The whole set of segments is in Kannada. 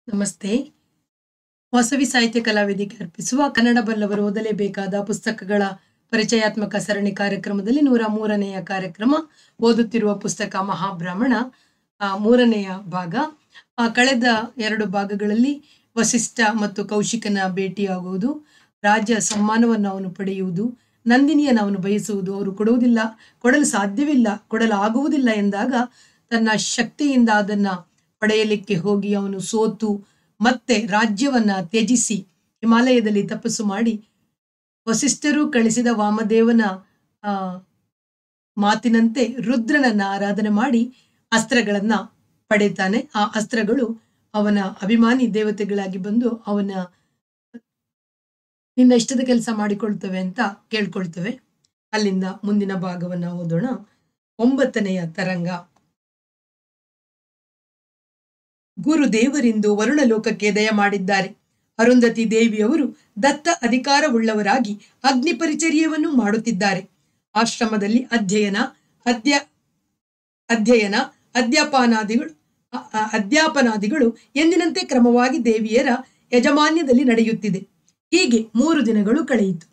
ನಮಸ್ತೆ ವಾಸವಿ ಸಾಹಿತ್ಯ ಕಲಾವೇದಿಕೆ ಅರ್ಪಿಸುವ ಕನ್ನಡ ಬಲ್ಲವರು ಓದಲೇಬೇಕಾದ ಪುಸ್ತಕಗಳ ಪರಿಚಯಾತ್ಮಕ ಸರಣಿ ಕಾರ್ಯಕ್ರಮದಲ್ಲಿ ನೂರ ಮೂರನೆಯ ಕಾರ್ಯಕ್ರಮ ಓದುತ್ತಿರುವ ಪುಸ್ತಕ ಮಹಾಬ್ರಾಹ್ಮಣ ಆ, ಮೂರನೆಯ ಭಾಗ ಆ, ಕಳೆದ ಎರಡು ಭಾಗಗಳಲ್ಲಿ ವಸಿಷ್ಠ ಮತ್ತು ಕೌಶಿಕನ ಭೇಟಿಯಾಗುವುದು ರಾಜ್ಯ ಸಮ್ಮಾನವನ್ನು ಅವನು ಪಡೆಯುವುದು ನಂದಿನಿಯನ್ನು ಅವನು ಬಯಸುವುದು ಅವರು ಕೊಡುವುದಿಲ್ಲ ಕೊಡಲು ಸಾಧ್ಯವಿಲ್ಲ ಕೊಡಲು ಆಗುವುದಿಲ್ಲ ಎಂದಾಗ ತನ್ನ ಶಕ್ತಿಯಿಂದ ಅದನ್ನ ಪಡೆಯಲಿಕ್ಕೆ ಹೋಗಿ ಅವನು ಸೋತು ಮತ್ತೆ ರಾಜ್ಯವನ್ನ ತ್ಯಜಿಸಿ ಹಿಮಾಲಯದಲ್ಲಿ ತಪಸ್ಸು ಮಾಡಿ ವಸಿಷ್ಠರು ಕಳಿಸಿದ ವಾಮದೇವನ ಆ ಮಾತಿನಂತೆ ರುದ್ರನನ್ನ ಆರಾಧನೆ ಮಾಡಿ ಅಸ್ತ್ರಗಳನ್ನ ಪಡೀತಾನೆ ಆ ಅಸ್ತ್ರಗಳು ಅವನ ಅಭಿಮಾನಿ ದೇವತೆಗಳಾಗಿ ಬಂದು ಅವನ ನಿನ್ನ ಇಷ್ಟದ ಕೆಲಸ ಮಾಡಿಕೊಳ್ತವೆ ಅಂತ ಕೇಳ್ಕೊಳ್ತವೆ ಅಲ್ಲಿಂದ ಮುಂದಿನ ಭಾಗವನ್ನ ಓದೋಣ ಒಂಬತ್ತನೆಯ ತರಂಗ ಗುರುದೇವರಿಂದು ವರುಣ ಲೋಕಕ್ಕೆ ದಯ ಮಾಡಿದ್ದಾರೆ ಅರುಂಧತಿ ದೇವಿಯವರು ದತ್ತ ಅಧಿಕಾರವುಳ್ಳವರಾಗಿ ಅಗ್ನಿ ಪರಿಚರ್ಯವನ್ನು ಮಾಡುತ್ತಿದ್ದಾರೆ ಆಶ್ರಮದಲ್ಲಿ ಅಧ್ಯಯನ ಅಧ್ಯ ಅಧ್ಯಯನ ಅಧ್ಯಾಪನಾದಿಗಳು ಅ- ಅ- ಅಧ್ಯಾಪನಾದಿಗಳು ಎಂದಿನಂತೆ ಕ್ರಮವಾಗಿ ದೇವಿಯರ ಯಜಮಾನ್ಯದಲ್ಲಿ ನಡೆಯುತ್ತಿದೆ ಹೀಗೆ ಮೂರು ದಿನಗಳು ಕಳೆಯಿತು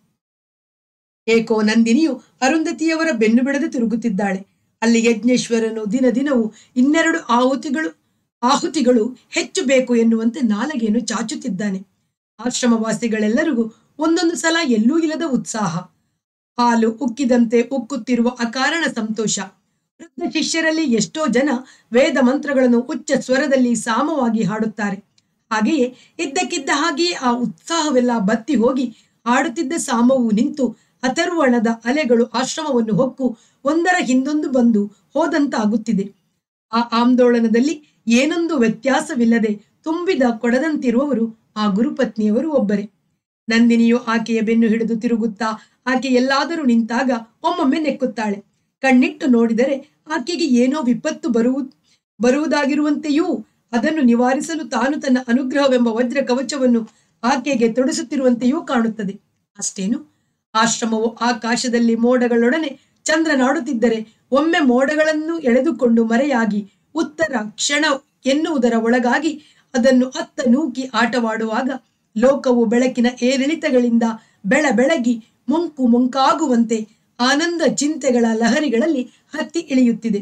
ಏಕೋ ನಂದಿನಿಯು ಅರುಂಧತಿಯವರ ಬೆನ್ನು ಬಿಡದೆ ತಿರುಗುತ್ತಿದ್ದಾಳೆ ಅಲ್ಲಿ ಯಜ್ಞೇಶ್ವರನು ದಿನ ದಿನವೂ ಇನ್ನೆರಡು ಆಹುತಿಗಳು ಆಹುತಿಗಳು ಹೆಚ್ಚು ಬೇಕು ಎನ್ನುವಂತೆ ನಾಲಗೆಯನ್ನು ಚಾಚುತ್ತಿದ್ದಾನೆ ಆಶ್ರಮವಾಸಿಗಳೆಲ್ಲರಿಗೂ ಒಂದೊಂದು ಸಲ ಎಲ್ಲೂ ಇಲ್ಲದ ಉತ್ಸಾಹ ಹಾಲು ಉಕ್ಕಿದಂತೆ ಉಕ್ಕುತ್ತಿರುವ ಅಕಾರಣ ಸಂತೋಷ ವೃದ್ಧ ಶಿಷ್ಯರಲ್ಲಿ ಎಷ್ಟೋ ಜನ ವೇದ ಮಂತ್ರಗಳನ್ನು ಉಚ್ಚ ಸ್ವರದಲ್ಲಿ ಸಾಮವಾಗಿ ಹಾಡುತ್ತಾರೆ ಹಾಗೆಯೇ ಇದ್ದಕ್ಕಿದ್ದ ಹಾಗೆಯೇ ಆ ಉತ್ಸಾಹವೆಲ್ಲ ಬತ್ತಿ ಹೋಗಿ ಹಾಡುತ್ತಿದ್ದ ಸಾಮವು ನಿಂತು ಅಥರ್ವಣದ ಅಲೆಗಳು ಆಶ್ರಮವನ್ನು ಹೊಕ್ಕು ಒಂದರ ಹಿಂದೊಂದು ಬಂದು ಹೋದಂತಾಗುತ್ತಿದೆ ಆ ಆಂದೋಲನದಲ್ಲಿ ಏನೊಂದು ವ್ಯತ್ಯಾಸವಿಲ್ಲದೆ ತುಂಬಿದ ಕೊಡದಂತಿರುವವರು ಆ ಗುರುಪತ್ನಿಯವರು ಒಬ್ಬರೇ ನಂದಿನಿಯು ಆಕೆಯ ಬೆನ್ನು ಹಿಡಿದು ತಿರುಗುತ್ತಾ ಆಕೆ ಎಲ್ಲಾದರೂ ನಿಂತಾಗ ಒಮ್ಮೊಮ್ಮೆ ನೆಕ್ಕುತ್ತಾಳೆ ಕಣ್ಣಿಟ್ಟು ನೋಡಿದರೆ ಆಕೆಗೆ ಏನೋ ವಿಪತ್ತು ಬರುವು ಬರುವುದಾಗಿರುವಂತೆಯೂ ಅದನ್ನು ನಿವಾರಿಸಲು ತಾನು ತನ್ನ ಅನುಗ್ರಹವೆಂಬ ವಜ್ರ ಕವಚವನ್ನು ಆಕೆಗೆ ತೊಡಿಸುತ್ತಿರುವಂತೆಯೂ ಕಾಣುತ್ತದೆ ಅಷ್ಟೇನು ಆಶ್ರಮವು ಆಕಾಶದಲ್ಲಿ ಮೋಡಗಳೊಡನೆ ಚಂದ್ರನಾಡುತ್ತಿದ್ದರೆ ಒಮ್ಮೆ ಮೋಡಗಳನ್ನು ಎಳೆದುಕೊಂಡು ಮರೆಯಾಗಿ ಉತ್ತರ ಕ್ಷಣ ಎನ್ನುವುದರ ಒಳಗಾಗಿ ಅದನ್ನು ಅತ್ತ ನೂಕಿ ಆಟವಾಡುವಾಗ ಲೋಕವು ಬೆಳಕಿನ ಏರಿಳಿತಗಳಿಂದ ಬೆಳ ಬೆಳಗಿ ಮುಂಕು ಮುಂಕಾಗುವಂತೆ ಆನಂದ ಚಿಂತೆಗಳ ಲಹರಿಗಳಲ್ಲಿ ಹತ್ತಿ ಇಳಿಯುತ್ತಿದೆ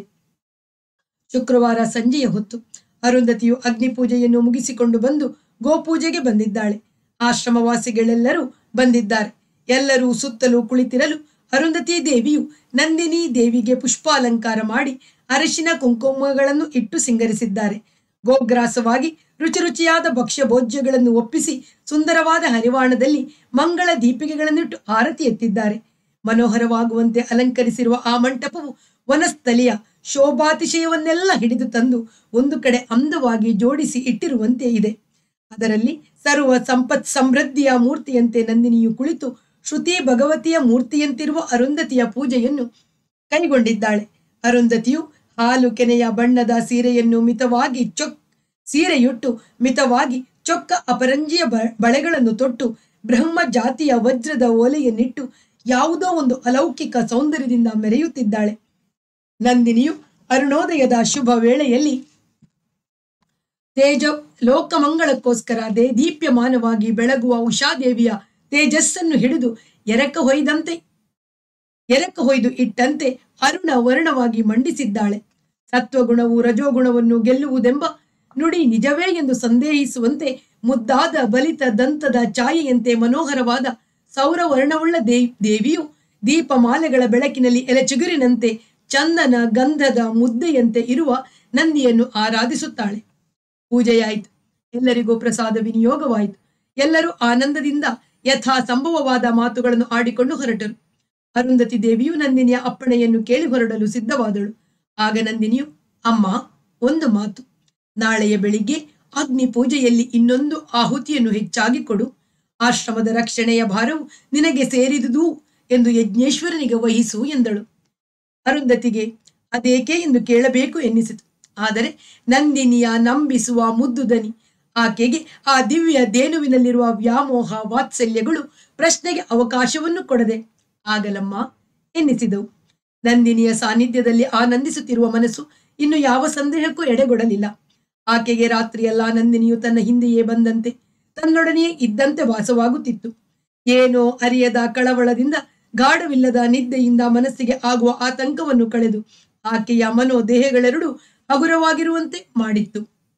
ಶುಕ್ರವಾರ ಸಂಜೆಯ ಹೊತ್ತು ಅರುಂಧತಿಯು ಅಗ್ನಿ ಪೂಜೆಯನ್ನು ಮುಗಿಸಿಕೊಂಡು ಬಂದು ಗೋಪೂಜೆಗೆ ಬಂದಿದ್ದಾಳೆ ಆಶ್ರಮವಾಸಿಗಳೆಲ್ಲರೂ ಬಂದಿದ್ದಾರೆ ಎಲ್ಲರೂ ಸುತ್ತಲೂ ಕುಳಿತಿರಲು ಅರುಂಧತಿ ದೇವಿಯು ನಂದಿನಿ ದೇವಿಗೆ ಪುಷ್ಪಾಲಂಕಾರ ಮಾಡಿ ಅರಿಶಿನ ಕುಂಕುಮಗಳನ್ನು ಇಟ್ಟು ಸಿಂಗರಿಸಿದ್ದಾರೆ ಗೋಗ್ರಾಸವಾಗಿ ರುಚಿ ರುಚಿಯಾದ ಭಕ್ಷ್ಯ ಭೋಜ್ಯಗಳನ್ನು ಒಪ್ಪಿಸಿ ಸುಂದರವಾದ ಹರಿವಾಣದಲ್ಲಿ ಮಂಗಳ ದೀಪಿಗೆಗಳನ್ನಿಟ್ಟು ಆರತಿ ಎತ್ತಿದ್ದಾರೆ ಮನೋಹರವಾಗುವಂತೆ ಅಲಂಕರಿಸಿರುವ ಆ ಮಂಟಪವು ವನಸ್ಥಲಿಯ ಶೋಭಾತಿಶಯವನ್ನೆಲ್ಲ ಹಿಡಿದು ತಂದು ಒಂದು ಕಡೆ ಅಂದವಾಗಿ ಜೋಡಿಸಿ ಇಟ್ಟಿರುವಂತೆ ಇದೆ ಅದರಲ್ಲಿ ಸರ್ವ ಸಂಪತ್ ಸಮೃದ್ಧಿಯ ಮೂರ್ತಿಯಂತೆ ನಂದಿನಿಯು ಕುಳಿತು ಶ್ರುತಿ ಭಗವತಿಯ ಮೂರ್ತಿಯಂತಿರುವ ಅರುಂಧತಿಯ ಪೂಜೆಯನ್ನು ಕೈಗೊಂಡಿದ್ದಾಳೆ ಅರುಂಧತಿಯು ಹಾಲು ಕೆನೆಯ ಬಣ್ಣದ ಸೀರೆಯನ್ನು ಮಿತವಾಗಿ ಚೊಕ್ ಸೀರೆಯುಟ್ಟು ಮಿತವಾಗಿ ಚೊಕ್ಕ ಅಪರಂಜಿಯ ಬ- ಬಳೆಗಳನ್ನು ತೊಟ್ಟು ಬ್ರಹ್ಮ ಜಾತಿಯ ವಜ್ರದ ಓಲೆಯನ್ನಿಟ್ಟು ಯಾವುದೋ ಒಂದು ಅಲೌಕಿಕ ಸೌಂದರ್ಯದಿಂದ ಮೆರೆಯುತ್ತಿದ್ದಾಳೆ ನಂದಿನಿಯು ಅರುಣೋದಯದ ಶುಭ ವೇಳೆಯಲ್ಲಿ ತೇಜ ಲೋಕಮಂಗಳಕ್ಕೋಸ್ಕರ ದೇ ದೀಪ್ಯಮಾನವಾಗಿ ಬೆಳಗುವ ಉಷಾದೇವಿಯ ತೇಜಸ್ಸನ್ನು ಹಿಡಿದು ಎರಕ ಹೊಯ್ದಂತೆ ಎರಕ ಹೊಯ್ದು ಇಟ್ಟಂತೆ ಅರುಣ ವರ್ಣವಾಗಿ ಮಂಡಿಸಿದ್ದಾಳೆ ಸತ್ವಗುಣವು ರಜೋಗುಣವನ್ನು ಗೆಲ್ಲುವುದೆಂಬ ನುಡಿ ನಿಜವೇ ಎಂದು ಸಂದೇಹಿಸುವಂತೆ ಮುದ್ದಾದ ಬಲಿತ ದಂತದ ಛಾಯೆಯಂತೆ ಮನೋಹರವಾದ ಸೌರವರ್ಣವುಳ್ಳ ದೇ ದೇವಿಯು ದೀಪಮಾಲೆಗಳ ಬೆಳಕಿನಲ್ಲಿ ಎಲೆಚಿಗುರಿನಂತೆ ಚಂದನ ಗಂಧದ ಮುದ್ದೆಯಂತೆ ಇರುವ ನಂದಿಯನ್ನು ಆರಾಧಿಸುತ್ತಾಳೆ ಪೂಜೆಯಾಯಿತು ಎಲ್ಲರಿಗೂ ಪ್ರಸಾದ ವಿನಿಯೋಗವಾಯಿತು ಎಲ್ಲರೂ ಆನಂದದಿಂದ ಯಥಾ ಸಂಭವವಾದ ಮಾತುಗಳನ್ನು ಆಡಿಕೊಂಡು ಹೊರಟರು ಅರುಂಧತಿ ದೇವಿಯು ನಂದಿನಿಯ ಅಪ್ಪಣೆಯನ್ನು ಕೇಳಿ ಹೊರಡಲು ಸಿದ್ಧವಾದಳು ಆಗ ನಂದಿನಿಯು ಅಮ್ಮ ಒಂದು ಮಾತು ನಾಳೆಯ ಬೆಳಿಗ್ಗೆ ಅಗ್ನಿ ಪೂಜೆಯಲ್ಲಿ ಇನ್ನೊಂದು ಆಹುತಿಯನ್ನು ಹೆಚ್ಚಾಗಿ ಕೊಡು ಆಶ್ರಮದ ರಕ್ಷಣೆಯ ಭಾರವು ನಿನಗೆ ಸೇರಿದುದು ಎಂದು ಯಜ್ಞೇಶ್ವರನಿಗೆ ವಹಿಸು ಎಂದಳು ಅರುಂಧತಿಗೆ ಅದೇಕೆ ಎಂದು ಕೇಳಬೇಕು ಎನ್ನಿಸಿತು ಆದರೆ ನಂದಿನಿಯ ನಂಬಿಸುವ ಮುದ್ದು ದನಿ ಆಕೆಗೆ ಆ ದಿವ್ಯ ದೇನುವಿನಲ್ಲಿರುವ ವ್ಯಾಮೋಹ ವಾತ್ಸಲ್ಯಗಳು ಪ್ರಶ್ನೆಗೆ ಅವಕಾಶವನ್ನು ಕೊಡದೆ ಆಗಲಮ್ಮ ಎನ್ನಿಸಿದವು ನಂದಿನಿಯ ಸಾನ್ನಿಧ್ಯದಲ್ಲಿ ಆನಂದಿಸುತ್ತಿರುವ ಮನಸ್ಸು ಇನ್ನು ಯಾವ ಸಂದೇಹಕ್ಕೂ ಎಡೆಗೊಡಲಿಲ್ಲ ಆಕೆಗೆ ರಾತ್ರಿಯೆಲ್ಲ ನಂದಿನಿಯು ತನ್ನ ಹಿಂದೆಯೇ ಬಂದಂತೆ ತನ್ನೊಡನೆಯೇ ಇದ್ದಂತೆ ವಾಸವಾಗುತ್ತಿತ್ತು ಏನೋ ಅರಿಯದ ಕಳವಳದಿಂದ ಗಾಢವಿಲ್ಲದ ನಿದ್ದೆಯಿಂದ ಮನಸ್ಸಿಗೆ ಆಗುವ ಆತಂಕವನ್ನು ಕಳೆದು ಆಕೆಯ ಮನೋದೇಹಗಳೆರಡು ಹಗುರವಾಗಿರುವಂತೆ ಮಾಡಿತ್ತು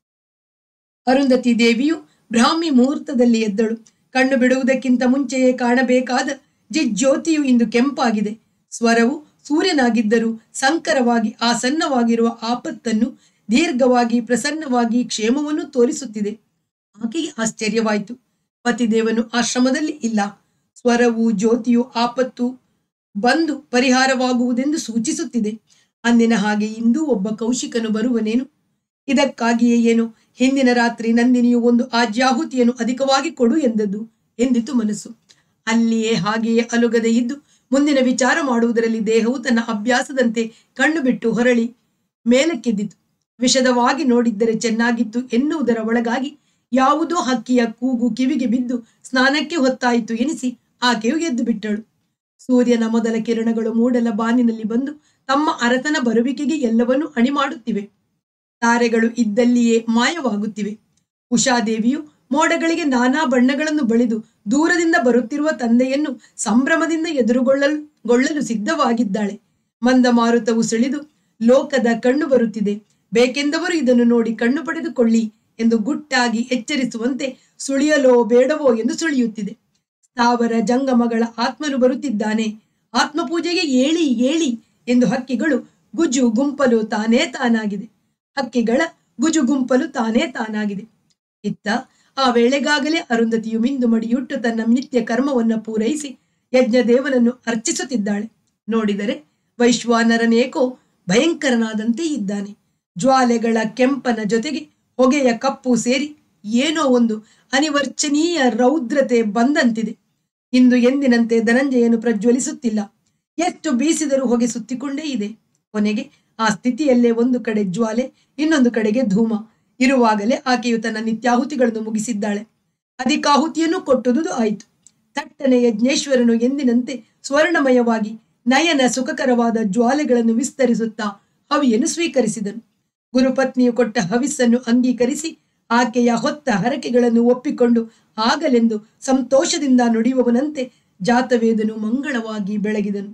ಅರುಂಧತಿ ದೇವಿಯು ಬ್ರಾಹ್ಮಿ ಮುಹೂರ್ತದಲ್ಲಿ ಎದ್ದಳು ಕಣ್ಣು ಬಿಡುವುದಕ್ಕಿಂತ ಮುಂಚೆಯೇ ಕಾಣಬೇಕಾದ ಜಿಜ್ಯೋತಿಯು ಇಂದು ಕೆಂಪಾಗಿದೆ ಸ್ವರವು ಸೂರ್ಯನಾಗಿದ್ದರೂ ಸಂಕರವಾಗಿ ಆಸನ್ನವಾಗಿರುವ ಆಪತ್ತನ್ನು ದೀರ್ಘವಾಗಿ ಪ್ರಸನ್ನವಾಗಿ ಕ್ಷೇಮವನ್ನು ತೋರಿಸುತ್ತಿದೆ ಆಕೆಗೆ ಆಶ್ಚರ್ಯವಾಯಿತು ಪತಿದೇವನು ಆಶ್ರಮದಲ್ಲಿ ಇಲ್ಲ ಸ್ವರವು ಜ್ಯೋತಿಯು ಆಪತ್ತು ಬಂದು ಪರಿಹಾರವಾಗುವುದೆಂದು ಸೂಚಿಸುತ್ತಿದೆ ಅಂದಿನ ಹಾಗೆ ಇಂದು ಒಬ್ಬ ಕೌಶಿಕನು ಬರುವನೇನು ಇದಕ್ಕಾಗಿಯೇ ಏನು ಹಿಂದಿನ ರಾತ್ರಿ ನಂದಿನಿಯು ಒಂದು ಆಜ್ಯಾಹುತಿಯನ್ನು ಅಧಿಕವಾಗಿ ಕೊಡು ಎಂದದ್ದು ಎಂದಿತು ಮನಸ್ಸು ಅಲ್ಲಿಯೇ ಹಾಗೆಯೇ ಅಲುಗದೆ ಇದ್ದು ಮುಂದಿನ ವಿಚಾರ ಮಾಡುವುದರಲ್ಲಿ ದೇಹವು ತನ್ನ ಅಭ್ಯಾಸದಂತೆ ಕಣ್ಣು ಬಿಟ್ಟು ಹೊರಳಿ ಮೇಲಕ್ಕೆದ್ದಿತು ವಿಷದವಾಗಿ ನೋಡಿದ್ದರೆ ಚೆನ್ನಾಗಿತ್ತು ಎನ್ನುವುದರ ಒಳಗಾಗಿ ಯಾವುದೋ ಹಕ್ಕಿಯ ಕೂಗು ಕಿವಿಗೆ ಬಿದ್ದು ಸ್ನಾನಕ್ಕೆ ಹೊತ್ತಾಯಿತು ಎನಿಸಿ ಆಕೆಯು ಎದ್ದು ಬಿಟ್ಟಳು ಸೂರ್ಯನ ಮೊದಲ ಕಿರಣಗಳು ಮೂಡಲ ಬಾನಿನಲ್ಲಿ ಬಂದು ತಮ್ಮ ಅರಸನ ಬರುವಿಕೆಗೆ ಎಲ್ಲವನ್ನೂ ಅಣಿ ಮಾಡುತ್ತಿವೆ ತಾರೆಗಳು ಇದ್ದಲ್ಲಿಯೇ ಮಾಯವಾಗುತ್ತಿವೆ ಉಷಾದೇವಿಯು ಮೋಡಗಳಿಗೆ ನಾನಾ ಬಣ್ಣಗಳನ್ನು ಬಳಿದು ದೂರದಿಂದ ಬರುತ್ತಿರುವ ತಂದೆಯನ್ನು ಸಂಭ್ರಮದಿಂದ ಎದುರುಗೊಳ್ಳಲು ಗೊಳ್ಳಲು ಸಿದ್ಧವಾಗಿದ್ದಾಳೆ ಮಂದ ಮಾರುತವು ಸಿಳಿದು ಲೋಕದ ಕಣ್ಣು ಬರುತ್ತಿದೆ ಬೇಕೆಂದವರು ಇದನ್ನು ನೋಡಿ ಕಣ್ಣು ಪಡೆದುಕೊಳ್ಳಿ ಎಂದು ಗುಟ್ಟಾಗಿ ಎಚ್ಚರಿಸುವಂತೆ ಸುಳಿಯಲೋ ಬೇಡವೋ ಎಂದು ಸುಳಿಯುತ್ತಿದೆ ಸ್ಥಾವರ ಜಂಗಮಗಳ ಆತ್ಮನು ಬರುತ್ತಿದ್ದಾನೆ ಆತ್ಮಪೂಜೆಗೆ ಏಳಿ ಏಳಿ ಎಂದು ಹಕ್ಕಿಗಳು ಗುಜು ಗುಂಪಲು ತಾನೇ ತಾನಾಗಿದೆ ಹಕ್ಕಿಗಳ ಗುಜು ಗುಂಪಲು ತಾನೇ ತಾನಾಗಿದೆ ಇತ್ತ ಆ ವೇಳೆಗಾಗಲೇ ಅರುಂಧತಿಯು ಮಿಂದು ಮಡಿಯುಟ್ಟು ತನ್ನ ನಿತ್ಯ ಕರ್ಮವನ್ನು ಪೂರೈಸಿ ಯಜ್ಞದೇವನನ್ನು ಅರ್ಚಿಸುತ್ತಿದ್ದಾಳೆ ನೋಡಿದರೆ ವೈಶ್ವಾನರನೇಕೋ ಭಯಂಕರನಾದಂತೆ ಇದ್ದಾನೆ ಜ್ವಾಲೆಗಳ ಕೆಂಪನ ಜೊತೆಗೆ ಹೊಗೆಯ ಕಪ್ಪು ಸೇರಿ ಏನೋ ಒಂದು ಅನಿವರ್ಚನೀಯ ರೌದ್ರತೆ ಬಂದಂತಿದೆ ಇಂದು ಎಂದಿನಂತೆ ಧನಂಜಯನು ಪ್ರಜ್ವಲಿಸುತ್ತಿಲ್ಲ ಎಷ್ಟು ಬೀಸಿದರೂ ಹೊಗೆ ಸುತ್ತಿಕೊಂಡೇ ಇದೆ ಕೊನೆಗೆ ಆ ಸ್ಥಿತಿಯಲ್ಲೇ ಒಂದು ಕಡೆ ಜ್ವಾಲೆ ಇನ್ನೊಂದು ಕಡೆಗೆ ಧೂಮ ಇರುವಾಗಲೇ ಆಕೆಯು ತನ್ನ ನಿತ್ಯಾಹುತಿಗಳನ್ನು ಮುಗಿಸಿದ್ದಾಳೆ ಅಧಿಕಾಹುತಿಯನ್ನು ಕೊಟ್ಟುದುದು ಆಯಿತು ತಟ್ಟನೆ ಯಜ್ಞೇಶ್ವರನು ಎಂದಿನಂತೆ ಸ್ವರ್ಣಮಯವಾಗಿ ನಯನ ಸುಖಕರವಾದ ಜ್ವಾಲೆಗಳನ್ನು ವಿಸ್ತರಿಸುತ್ತಾ ಹವಿಯನ್ನು ಸ್ವೀಕರಿಸಿದನು ಗುರುಪತ್ನಿಯು ಕೊಟ್ಟ ಹವಿಸ್ಸನ್ನು ಅಂಗೀಕರಿಸಿ ಆಕೆಯ ಹೊತ್ತ ಹರಕೆಗಳನ್ನು ಒಪ್ಪಿಕೊಂಡು ಆಗಲೆಂದು ಸಂತೋಷದಿಂದ ನುಡಿಯುವವನಂತೆ ಜಾತವೇದನು ಮಂಗಳವಾಗಿ ಬೆಳಗಿದನು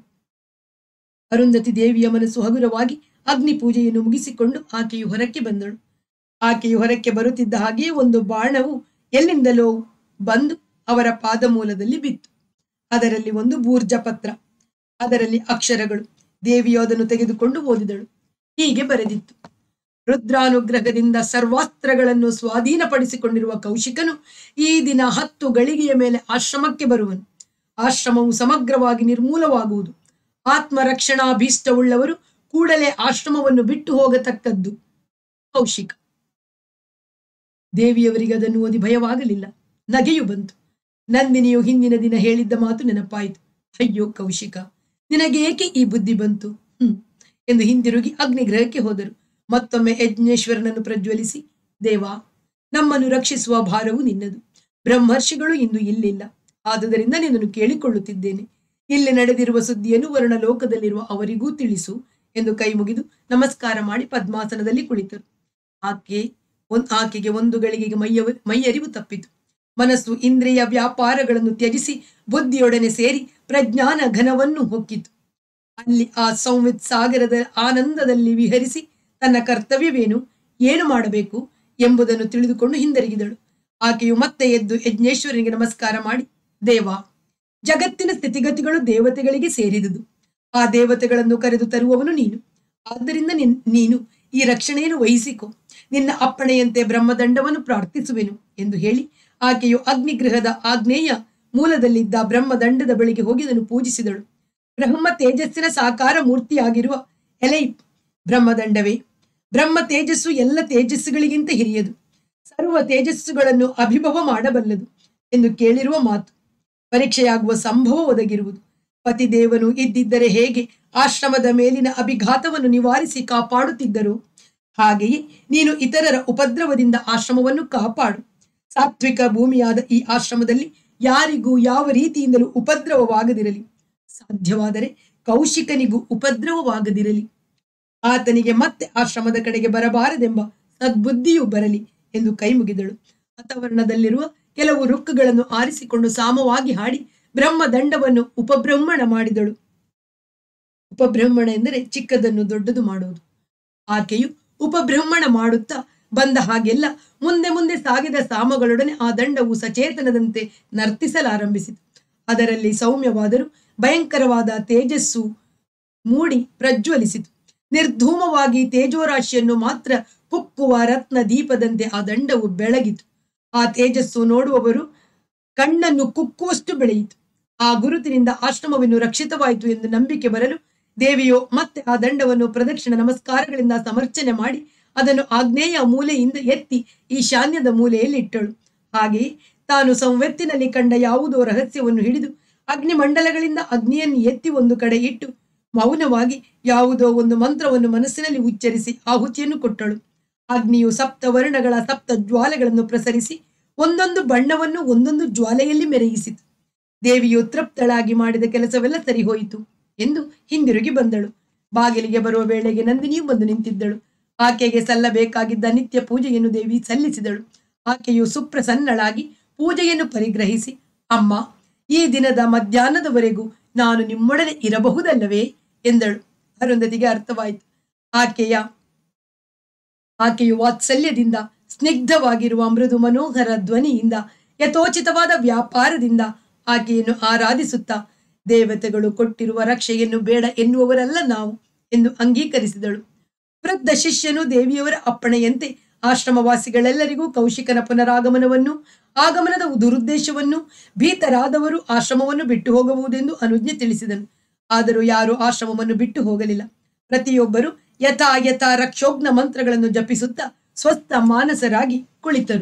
ಅರುಂಧತಿ ದೇವಿಯ ಮನಸ್ಸು ಹಗುರವಾಗಿ ಅಗ್ನಿ ಪೂಜೆಯನ್ನು ಮುಗಿಸಿಕೊಂಡು ಆಕೆಯು ಹೊರಕ್ಕೆ ಬಂದಳು ಆಕೆಯು ಹೊರಕ್ಕೆ ಬರುತ್ತಿದ್ದ ಹಾಗೆಯೇ ಒಂದು ಬಾಣವು ಎಲ್ಲಿಂದಲೋ ಬಂದು ಅವರ ಪಾದಮೂಲದಲ್ಲಿ ಬಿತ್ತು ಅದರಲ್ಲಿ ಒಂದು ಬೂರ್ಜ ಪತ್ರ ಅದರಲ್ಲಿ ಅಕ್ಷರಗಳು ದೇವಿಯು ಅದನ್ನು ತೆಗೆದುಕೊಂಡು ಓದಿದಳು ಹೀಗೆ ಬರೆದಿತ್ತು ರುದ್ರಾನುಗ್ರಹದಿಂದ ಸರ್ವಾಸ್ತ್ರಗಳನ್ನು ಸ್ವಾಧೀನಪಡಿಸಿಕೊಂಡಿರುವ ಕೌಶಿಕನು ಈ ದಿನ ಹತ್ತು ಗಳಿಗೆಯ ಮೇಲೆ ಆಶ್ರಮಕ್ಕೆ ಬರುವನು ಆಶ್ರಮವು ಸಮಗ್ರವಾಗಿ ನಿರ್ಮೂಲವಾಗುವುದು ಆತ್ಮರಕ್ಷಣಾಭೀಷ್ಟವುಳ್ಳವರು ಕೂಡಲೇ ಆಶ್ರಮವನ್ನು ಬಿಟ್ಟು ಹೋಗತಕ್ಕದ್ದು ಕೌಶಿಕ ದೇವಿಯವರಿಗೆ ಅದನ್ನು ಓದಿ ಭಯವಾಗಲಿಲ್ಲ ನಗೆಯು ಬಂತು ನಂದಿನಿಯು ಹಿಂದಿನ ದಿನ ಹೇಳಿದ್ದ ಮಾತು ನೆನಪಾಯಿತು ಅಯ್ಯೋ ಕೌಶಿಕ ನಿನಗೆ ಏಕೆ ಈ ಬುದ್ಧಿ ಬಂತು ಹ್ಮ್ ಎಂದು ಹಿಂದಿರುಗಿ ಅಗ್ನಿಗ್ರಹಕ್ಕೆ ಹೋದರು ಮತ್ತೊಮ್ಮೆ ಯಜ್ಞೇಶ್ವರನನ್ನು ಪ್ರಜ್ವಲಿಸಿ ದೇವಾ ನಮ್ಮನ್ನು ರಕ್ಷಿಸುವ ಭಾರವು ನಿನ್ನದು ಬ್ರಹ್ಮರ್ಷಿಗಳು ಇಂದು ಇಲ್ಲಿಲ್ಲ ಆದುದರಿಂದ ನಿನ್ನನ್ನು ಕೇಳಿಕೊಳ್ಳುತ್ತಿದ್ದೇನೆ ಇಲ್ಲಿ ನಡೆದಿರುವ ಸುದ್ದಿಯನ್ನು ವರ್ಣ ಲೋಕದಲ್ಲಿರುವ ಅವರಿಗೂ ತಿಳಿಸು ಎಂದು ಕೈ ಮುಗಿದು ನಮಸ್ಕಾರ ಮಾಡಿ ಪದ್ಮಾಸನದಲ್ಲಿ ಕುಳಿತರು ಆಕೆ ಒಂದ್ ಆಕೆಗೆ ಒಂದು ಗಳಿಗೆಗೆ ಮೈಯವ ಮೈಯರಿವು ತಪ್ಪಿತು ಮನಸ್ಸು ಇಂದ್ರಿಯ ವ್ಯಾಪಾರಗಳನ್ನು ತ್ಯಜಿಸಿ ಬುದ್ಧಿಯೊಡನೆ ಸೇರಿ ಪ್ರಜ್ಞಾನ ಘನವನ್ನು ಹೊಕ್ಕಿತು ಅಲ್ಲಿ ಆ ಸಂವಿತ್ ಸಾಗರದ ಆನಂದದಲ್ಲಿ ವಿಹರಿಸಿ ತನ್ನ ಕರ್ತವ್ಯವೇನು ಏನು ಮಾಡಬೇಕು ಎಂಬುದನ್ನು ತಿಳಿದುಕೊಂಡು ಹಿಂದಿರುಗಿದಳು ಆಕೆಯು ಮತ್ತೆ ಎದ್ದು ಯಜ್ಞೇಶ್ವರನಿಗೆ ನಮಸ್ಕಾರ ಮಾಡಿ ದೇವ ಜಗತ್ತಿನ ಸ್ಥಿತಿಗತಿಗಳು ದೇವತೆಗಳಿಗೆ ಸೇರಿದುದು ಆ ದೇವತೆಗಳನ್ನು ಕರೆದು ತರುವವನು ನೀನು ಆದ್ದರಿಂದ ನಿನ್ ನೀನು ಈ ರಕ್ಷಣೆಯನ್ನು ವಹಿಸಿಕೊ ನಿನ್ನ ಅಪ್ಪಣೆಯಂತೆ ಬ್ರಹ್ಮದಂಡವನ್ನು ಪ್ರಾರ್ಥಿಸುವೆನು ಎಂದು ಹೇಳಿ ಆಕೆಯು ಅಗ್ನಿಗೃಹದ ಆಗ್ನೇಯ ಮೂಲದಲ್ಲಿದ್ದ ಬ್ರಹ್ಮದಂಡದ ಬಳಿಗೆ ಹೋಗಿ ಅದನ್ನು ಪೂಜಿಸಿದಳು ಬ್ರಹ್ಮ ತೇಜಸ್ಸಿನ ಸಾಕಾರ ಮೂರ್ತಿಯಾಗಿರುವ ಎಲೈ ಬ್ರಹ್ಮದಂಡವೇ ಬ್ರಹ್ಮ ತೇಜಸ್ಸು ಎಲ್ಲ ತೇಜಸ್ಸುಗಳಿಗಿಂತ ಹಿರಿಯದು ಸರ್ವ ತೇಜಸ್ಸುಗಳನ್ನು ಅಭಿಭವ ಮಾಡಬಲ್ಲದು ಎಂದು ಕೇಳಿರುವ ಮಾತು ಪರೀಕ್ಷೆಯಾಗುವ ಸಂಭವ ಒದಗಿರುವುದು ಪತಿದೇವನು ಇದ್ದಿದ್ದರೆ ಹೇಗೆ ಆಶ್ರಮದ ಮೇಲಿನ ಅಭಿಘಾತವನ್ನು ನಿವಾರಿಸಿ ಕಾಪಾಡುತ್ತಿದ್ದರು ಹಾಗೆಯೇ ನೀನು ಇತರರ ಉಪದ್ರವದಿಂದ ಆಶ್ರಮವನ್ನು ಕಾಪಾಡು ಸಾತ್ವಿಕ ಭೂಮಿಯಾದ ಈ ಆಶ್ರಮದಲ್ಲಿ ಯಾರಿಗೂ ಯಾವ ರೀತಿಯಿಂದಲೂ ಉಪದ್ರವವಾಗದಿರಲಿ ಸಾಧ್ಯವಾದರೆ ಕೌಶಿಕನಿಗೂ ಉಪದ್ರವವಾಗದಿರಲಿ ಆತನಿಗೆ ಮತ್ತೆ ಆಶ್ರಮದ ಕಡೆಗೆ ಬರಬಾರದೆಂಬ ಸದ್ಬುದ್ಧಿಯೂ ಬರಲಿ ಎಂದು ಕೈ ಮುಗಿದಳು ವಾತಾವರಣದಲ್ಲಿರುವ ಕೆಲವು ರುಕ್ಕುಗಳನ್ನು ಆರಿಸಿಕೊಂಡು ಸಾಮವಾಗಿ ಹಾಡಿ ಬ್ರಹ್ಮದಂಡವನ್ನು ಉಪಬ್ರಹ್ಮಣ ಮಾಡಿದಳು ಉಪಬ್ರಹ್ಮಣ ಎಂದರೆ ಚಿಕ್ಕದನ್ನು ದೊಡ್ಡದು ಮಾಡುವುದು ಆಕೆಯು ಉಪಬ್ರಹ್ಮಣ ಮಾಡುತ್ತಾ ಬಂದ ಹಾಗೆಲ್ಲ ಮುಂದೆ ಮುಂದೆ ಸಾಗಿದ ಸಾಮಗಳೊಡನೆ ಆ ದಂಡವು ಸಚೇತನದಂತೆ ನರ್ತಿಸಲಾರಂಭಿಸಿತು ಅದರಲ್ಲಿ ಸೌಮ್ಯವಾದರೂ ಭಯಂಕರವಾದ ತೇಜಸ್ಸು ಮೂಡಿ ಪ್ರಜ್ವಲಿಸಿತು ನಿರ್ಧೂಮವಾಗಿ ತೇಜೋರಾಶಿಯನ್ನು ಮಾತ್ರ ಕುಕ್ಕುವ ರತ್ನ ದೀಪದಂತೆ ಆ ದಂಡವು ಬೆಳಗಿತು ಆ ತೇಜಸ್ಸು ನೋಡುವವರು ಕಣ್ಣನ್ನು ಕುಕ್ಕುವಷ್ಟು ಬೆಳೆಯಿತು ಆ ಗುರುತಿನಿಂದ ಆಶ್ರಮವನ್ನು ರಕ್ಷಿತವಾಯಿತು ಎಂದು ನಂಬಿಕೆ ಬರಲು ದೇವಿಯು ಮತ್ತೆ ಆ ದಂಡವನ್ನು ಪ್ರದಕ್ಷಿಣ ನಮಸ್ಕಾರಗಳಿಂದ ಸಮರ್ಚನೆ ಮಾಡಿ ಅದನ್ನು ಆಗ್ನೇಯ ಮೂಲೆಯಿಂದ ಎತ್ತಿ ಈಶಾನ್ಯದ ಮೂಲೆಯಲ್ಲಿ ಇಟ್ಟಳು ಹಾಗೆಯೇ ತಾನು ಸಂವೆತ್ತಿನಲ್ಲಿ ಕಂಡ ಯಾವುದೋ ರಹಸ್ಯವನ್ನು ಹಿಡಿದು ಅಗ್ನಿಮಂಡಲಗಳಿಂದ ಅಗ್ನಿಯನ್ನು ಎತ್ತಿ ಒಂದು ಕಡೆ ಇಟ್ಟು ಮೌನವಾಗಿ ಯಾವುದೋ ಒಂದು ಮಂತ್ರವನ್ನು ಮನಸ್ಸಿನಲ್ಲಿ ಉಚ್ಚರಿಸಿ ಆಹುತಿಯನ್ನು ಕೊಟ್ಟಳು ಅಗ್ನಿಯು ಸಪ್ತ ವರ್ಣಗಳ ಸಪ್ತ ಜ್ವಾಲೆಗಳನ್ನು ಪ್ರಸರಿಸಿ ಒಂದೊಂದು ಬಣ್ಣವನ್ನು ಒಂದೊಂದು ಜ್ವಾಲೆಯಲ್ಲಿ ಮೆರಗಿಸಿತು ದೇವಿಯು ತೃಪ್ತಳಾಗಿ ಮಾಡಿದ ಕೆಲಸವೆಲ್ಲ ಸರಿ ಹೋಯಿತು ಎಂದು ಹಿಂದಿರುಗಿ ಬಂದಳು ಬಾಗಿಲಿಗೆ ಬರುವ ವೇಳೆಗೆ ನಂದಿನಿಯು ಬಂದು ನಿಂತಿದ್ದಳು ಆಕೆಗೆ ಸಲ್ಲಬೇಕಾಗಿದ್ದ ನಿತ್ಯ ಪೂಜೆಯನ್ನು ದೇವಿ ಸಲ್ಲಿಸಿದಳು ಆಕೆಯು ಸುಪ್ರಸನ್ನಳಾಗಿ ಪೂಜೆಯನ್ನು ಪರಿಗ್ರಹಿಸಿ ಅಮ್ಮ ಈ ದಿನದ ಮಧ್ಯಾಹ್ನದವರೆಗೂ ನಾನು ನಿಮ್ಮೊಡನೆ ಇರಬಹುದಲ್ಲವೇ ಎಂದಳು ಅರುಂಧತಿಗೆ ಅರ್ಥವಾಯಿತು ಆಕೆಯ ಆಕೆಯು ವಾತ್ಸಲ್ಯದಿಂದ ಸ್ನಿಗ್ಧವಾಗಿರುವ ಮೃದು ಮನೋಹರ ಧ್ವನಿಯಿಂದ ಯಥೋಚಿತವಾದ ವ್ಯಾಪಾರದಿಂದ ಆಕೆಯನ್ನು ಆರಾಧಿಸುತ್ತಾ ದೇವತೆಗಳು ಕೊಟ್ಟಿರುವ ರಕ್ಷೆಯನ್ನು ಬೇಡ ಎನ್ನುವವರಲ್ಲ ನಾವು ಎಂದು ಅಂಗೀಕರಿಸಿದಳು ವೃದ್ಧ ಶಿಷ್ಯನು ದೇವಿಯವರ ಅಪ್ಪಣೆಯಂತೆ ಆಶ್ರಮವಾಸಿಗಳೆಲ್ಲರಿಗೂ ಕೌಶಿಕನ ಪುನರಾಗಮನವನ್ನು ಆಗಮನದ ದುರುದ್ದೇಶವನ್ನು ಭೀತರಾದವರು ಆಶ್ರಮವನ್ನು ಬಿಟ್ಟು ಹೋಗಬಹುದೆಂದು ಅನುಜ್ಞೆ ತಿಳಿಸಿದನು ಆದರೂ ಯಾರು ಆಶ್ರಮವನ್ನು ಬಿಟ್ಟು ಹೋಗಲಿಲ್ಲ ಪ್ರತಿಯೊಬ್ಬರು ಯಥಾ ಯಥಾ ರಕ್ಷೋಗ್ನ ಮಂತ್ರಗಳನ್ನು ಜಪಿಸುತ್ತಾ ಸ್ವಸ್ಥ ಮಾನಸರಾಗಿ ಕುಳಿತರು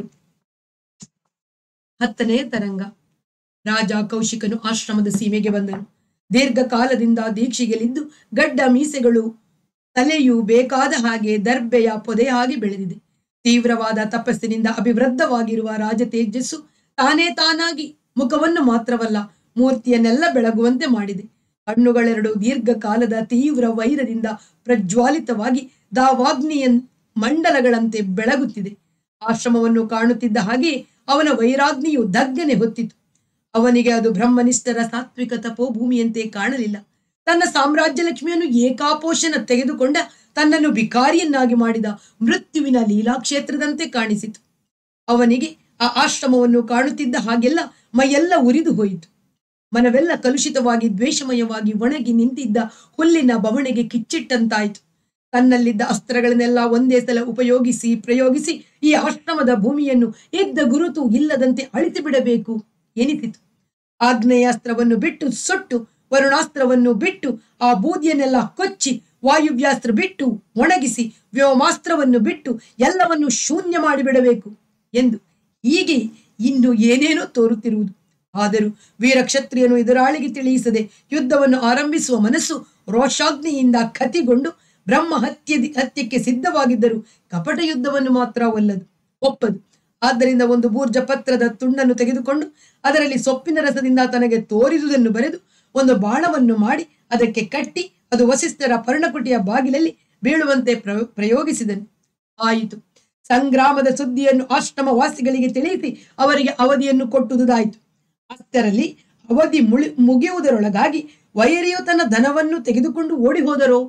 ಹತ್ತನೆಯ ತರಂಗ ರಾಜ ಕೌಶಿಕನು ಆಶ್ರಮದ ಸೀಮೆಗೆ ಬಂದನು ದೀರ್ಘಕಾಲದಿಂದ ದೀಕ್ಷೆಗೆಲಿದ್ದು ಗಡ್ಡ ಮೀಸೆಗಳು ತಲೆಯು ಬೇಕಾದ ಹಾಗೆ ದರ್ಬೆಯ ಪೊದೆಯ ಹಾಗೆ ಬೆಳೆದಿದೆ ತೀವ್ರವಾದ ತಪಸ್ಸಿನಿಂದ ಅಭಿವೃದ್ಧವಾಗಿರುವ ರಾಜ ತೇಜಸ್ಸು ತಾನೇ ತಾನಾಗಿ ಮುಖವನ್ನು ಮಾತ್ರವಲ್ಲ ಮೂರ್ತಿಯನ್ನೆಲ್ಲ ಬೆಳಗುವಂತೆ ಮಾಡಿದೆ ಕಣ್ಣುಗಳೆರಡು ದೀರ್ಘಕಾಲದ ತೀವ್ರ ವೈರದಿಂದ ಪ್ರಜ್ವಾಲಿತವಾಗಿ ದಾವಾಗ್ನಿಯನ್ ಮಂಡಲಗಳಂತೆ ಬೆಳಗುತ್ತಿದೆ ಆಶ್ರಮವನ್ನು ಕಾಣುತ್ತಿದ್ದ ಹಾಗೆ ಅವನ ವೈರಾಗ್ನಿಯು ದಗ್ಗನೆ ಹೊತ್ತಿತು ಅವನಿಗೆ ಅದು ಬ್ರಹ್ಮನಿಷ್ಠರ ಸಾತ್ವಿಕ ತಪೋಭೂಮಿಯಂತೆ ಕಾಣಲಿಲ್ಲ ತನ್ನ ಸಾಮ್ರಾಜ್ಯ ಲಕ್ಷ್ಮಿಯನ್ನು ಏಕಾಪೋಷಣ ತೆಗೆದುಕೊಂಡ ತನ್ನನ್ನು ವಿಕಾರಿಯನ್ನಾಗಿ ಮಾಡಿದ ಮೃತ್ಯುವಿನ ಲೀಲಾಕ್ಷೇತ್ರದಂತೆ ಕಾಣಿಸಿತು ಅವನಿಗೆ ಆ ಆಶ್ರಮವನ್ನು ಕಾಣುತ್ತಿದ್ದ ಹಾಗೆಲ್ಲ ಮೈಯೆಲ್ಲ ಉರಿದು ಹೋಯಿತು ಮನವೆಲ್ಲ ಕಲುಷಿತವಾಗಿ ದ್ವೇಷಮಯವಾಗಿ ಒಣಗಿ ನಿಂತಿದ್ದ ಹುಲ್ಲಿನ ಬವಣೆಗೆ ಕಿಚ್ಚಿಟ್ಟಂತಾಯಿತು ತನ್ನಲ್ಲಿದ್ದ ಅಸ್ತ್ರಗಳನ್ನೆಲ್ಲ ಒಂದೇ ಸಲ ಉಪಯೋಗಿಸಿ ಪ್ರಯೋಗಿಸಿ ಈ ಆಶ್ರಮದ ಭೂಮಿಯನ್ನು ಇದ್ದ ಗುರುತು ಇಲ್ಲದಂತೆ ಅಳಿಸಿ ಬಿಡಬೇಕು ಎನಿಸಿತು ಆಗ್ನೇಯಾಸ್ತ್ರವನ್ನು ಬಿಟ್ಟು ಸುಟ್ಟು ವರುಣಾಸ್ತ್ರವನ್ನು ಬಿಟ್ಟು ಆ ಬೂದಿಯನ್ನೆಲ್ಲ ಕೊಚ್ಚಿ ವಾಯುವ್ಯಾಸ್ತ್ರ ಬಿಟ್ಟು ಒಣಗಿಸಿ ವ್ಯೋಮಾಸ್ತ್ರವನ್ನು ಬಿಟ್ಟು ಎಲ್ಲವನ್ನು ಶೂನ್ಯ ಮಾಡಿಬಿಡಬೇಕು ಎಂದು ಹೀಗೆ ಇನ್ನು ಏನೇನೋ ತೋರುತ್ತಿರುವುದು ಆದರೂ ವೀರಕ್ಷತ್ರಿಯನು ಎದುರಾಳಿಗೆ ತಿಳಿಯಿಸದೆ ಯುದ್ಧವನ್ನು ಆರಂಭಿಸುವ ಮನಸ್ಸು ರೋಷಾಗ್ನಿಯಿಂದ ಕತಿಗೊಂಡು ಬ್ರಹ್ಮ ಹತ್ಯೆ ಹತ್ಯಕ್ಕೆ ಸಿದ್ಧವಾಗಿದ್ದರೂ ಕಪಟ ಯುದ್ಧವನ್ನು ಮಾತ್ರ ಒಲ್ಲದು ಒಪ್ಪದು ಆದ್ದರಿಂದ ಒಂದು ಬೂರ್ಜ ಪತ್ರದ ತುಂಡನ್ನು ತೆಗೆದುಕೊಂಡು ಅದರಲ್ಲಿ ಸೊಪ್ಪಿನ ರಸದಿಂದ ತನಗೆ ತೋರಿದುದನ್ನು ಬರೆದು ಒಂದು ಬಾಣವನ್ನು ಮಾಡಿ ಅದಕ್ಕೆ ಕಟ್ಟಿ ಅದು ವಸಿಷ್ಠರ ಪರ್ಣಕುಟಿಯ ಬಾಗಿಲಲ್ಲಿ ಬೀಳುವಂತೆ ಪ್ರ ಪ್ರಯೋಗಿಸಿದನು ಆಯಿತು ಸಂಗ್ರಾಮದ ಸುದ್ದಿಯನ್ನು ಆಶ್ರಮ ವಾಸಿಗಳಿಗೆ ತಿಳಿಸಿ ಅವರಿಗೆ ಅವಧಿಯನ್ನು ಕೊಟ್ಟುದಾಯಿತು ಅಷ್ಟರಲ್ಲಿ ಅವಧಿ ಮುಳಿ ಮುಗಿಯುವುದರೊಳಗಾಗಿ ವೈರಿಯು ತನ್ನ ಧನವನ್ನು ತೆಗೆದುಕೊಂಡು ಓಡಿ ಹೋದರೋ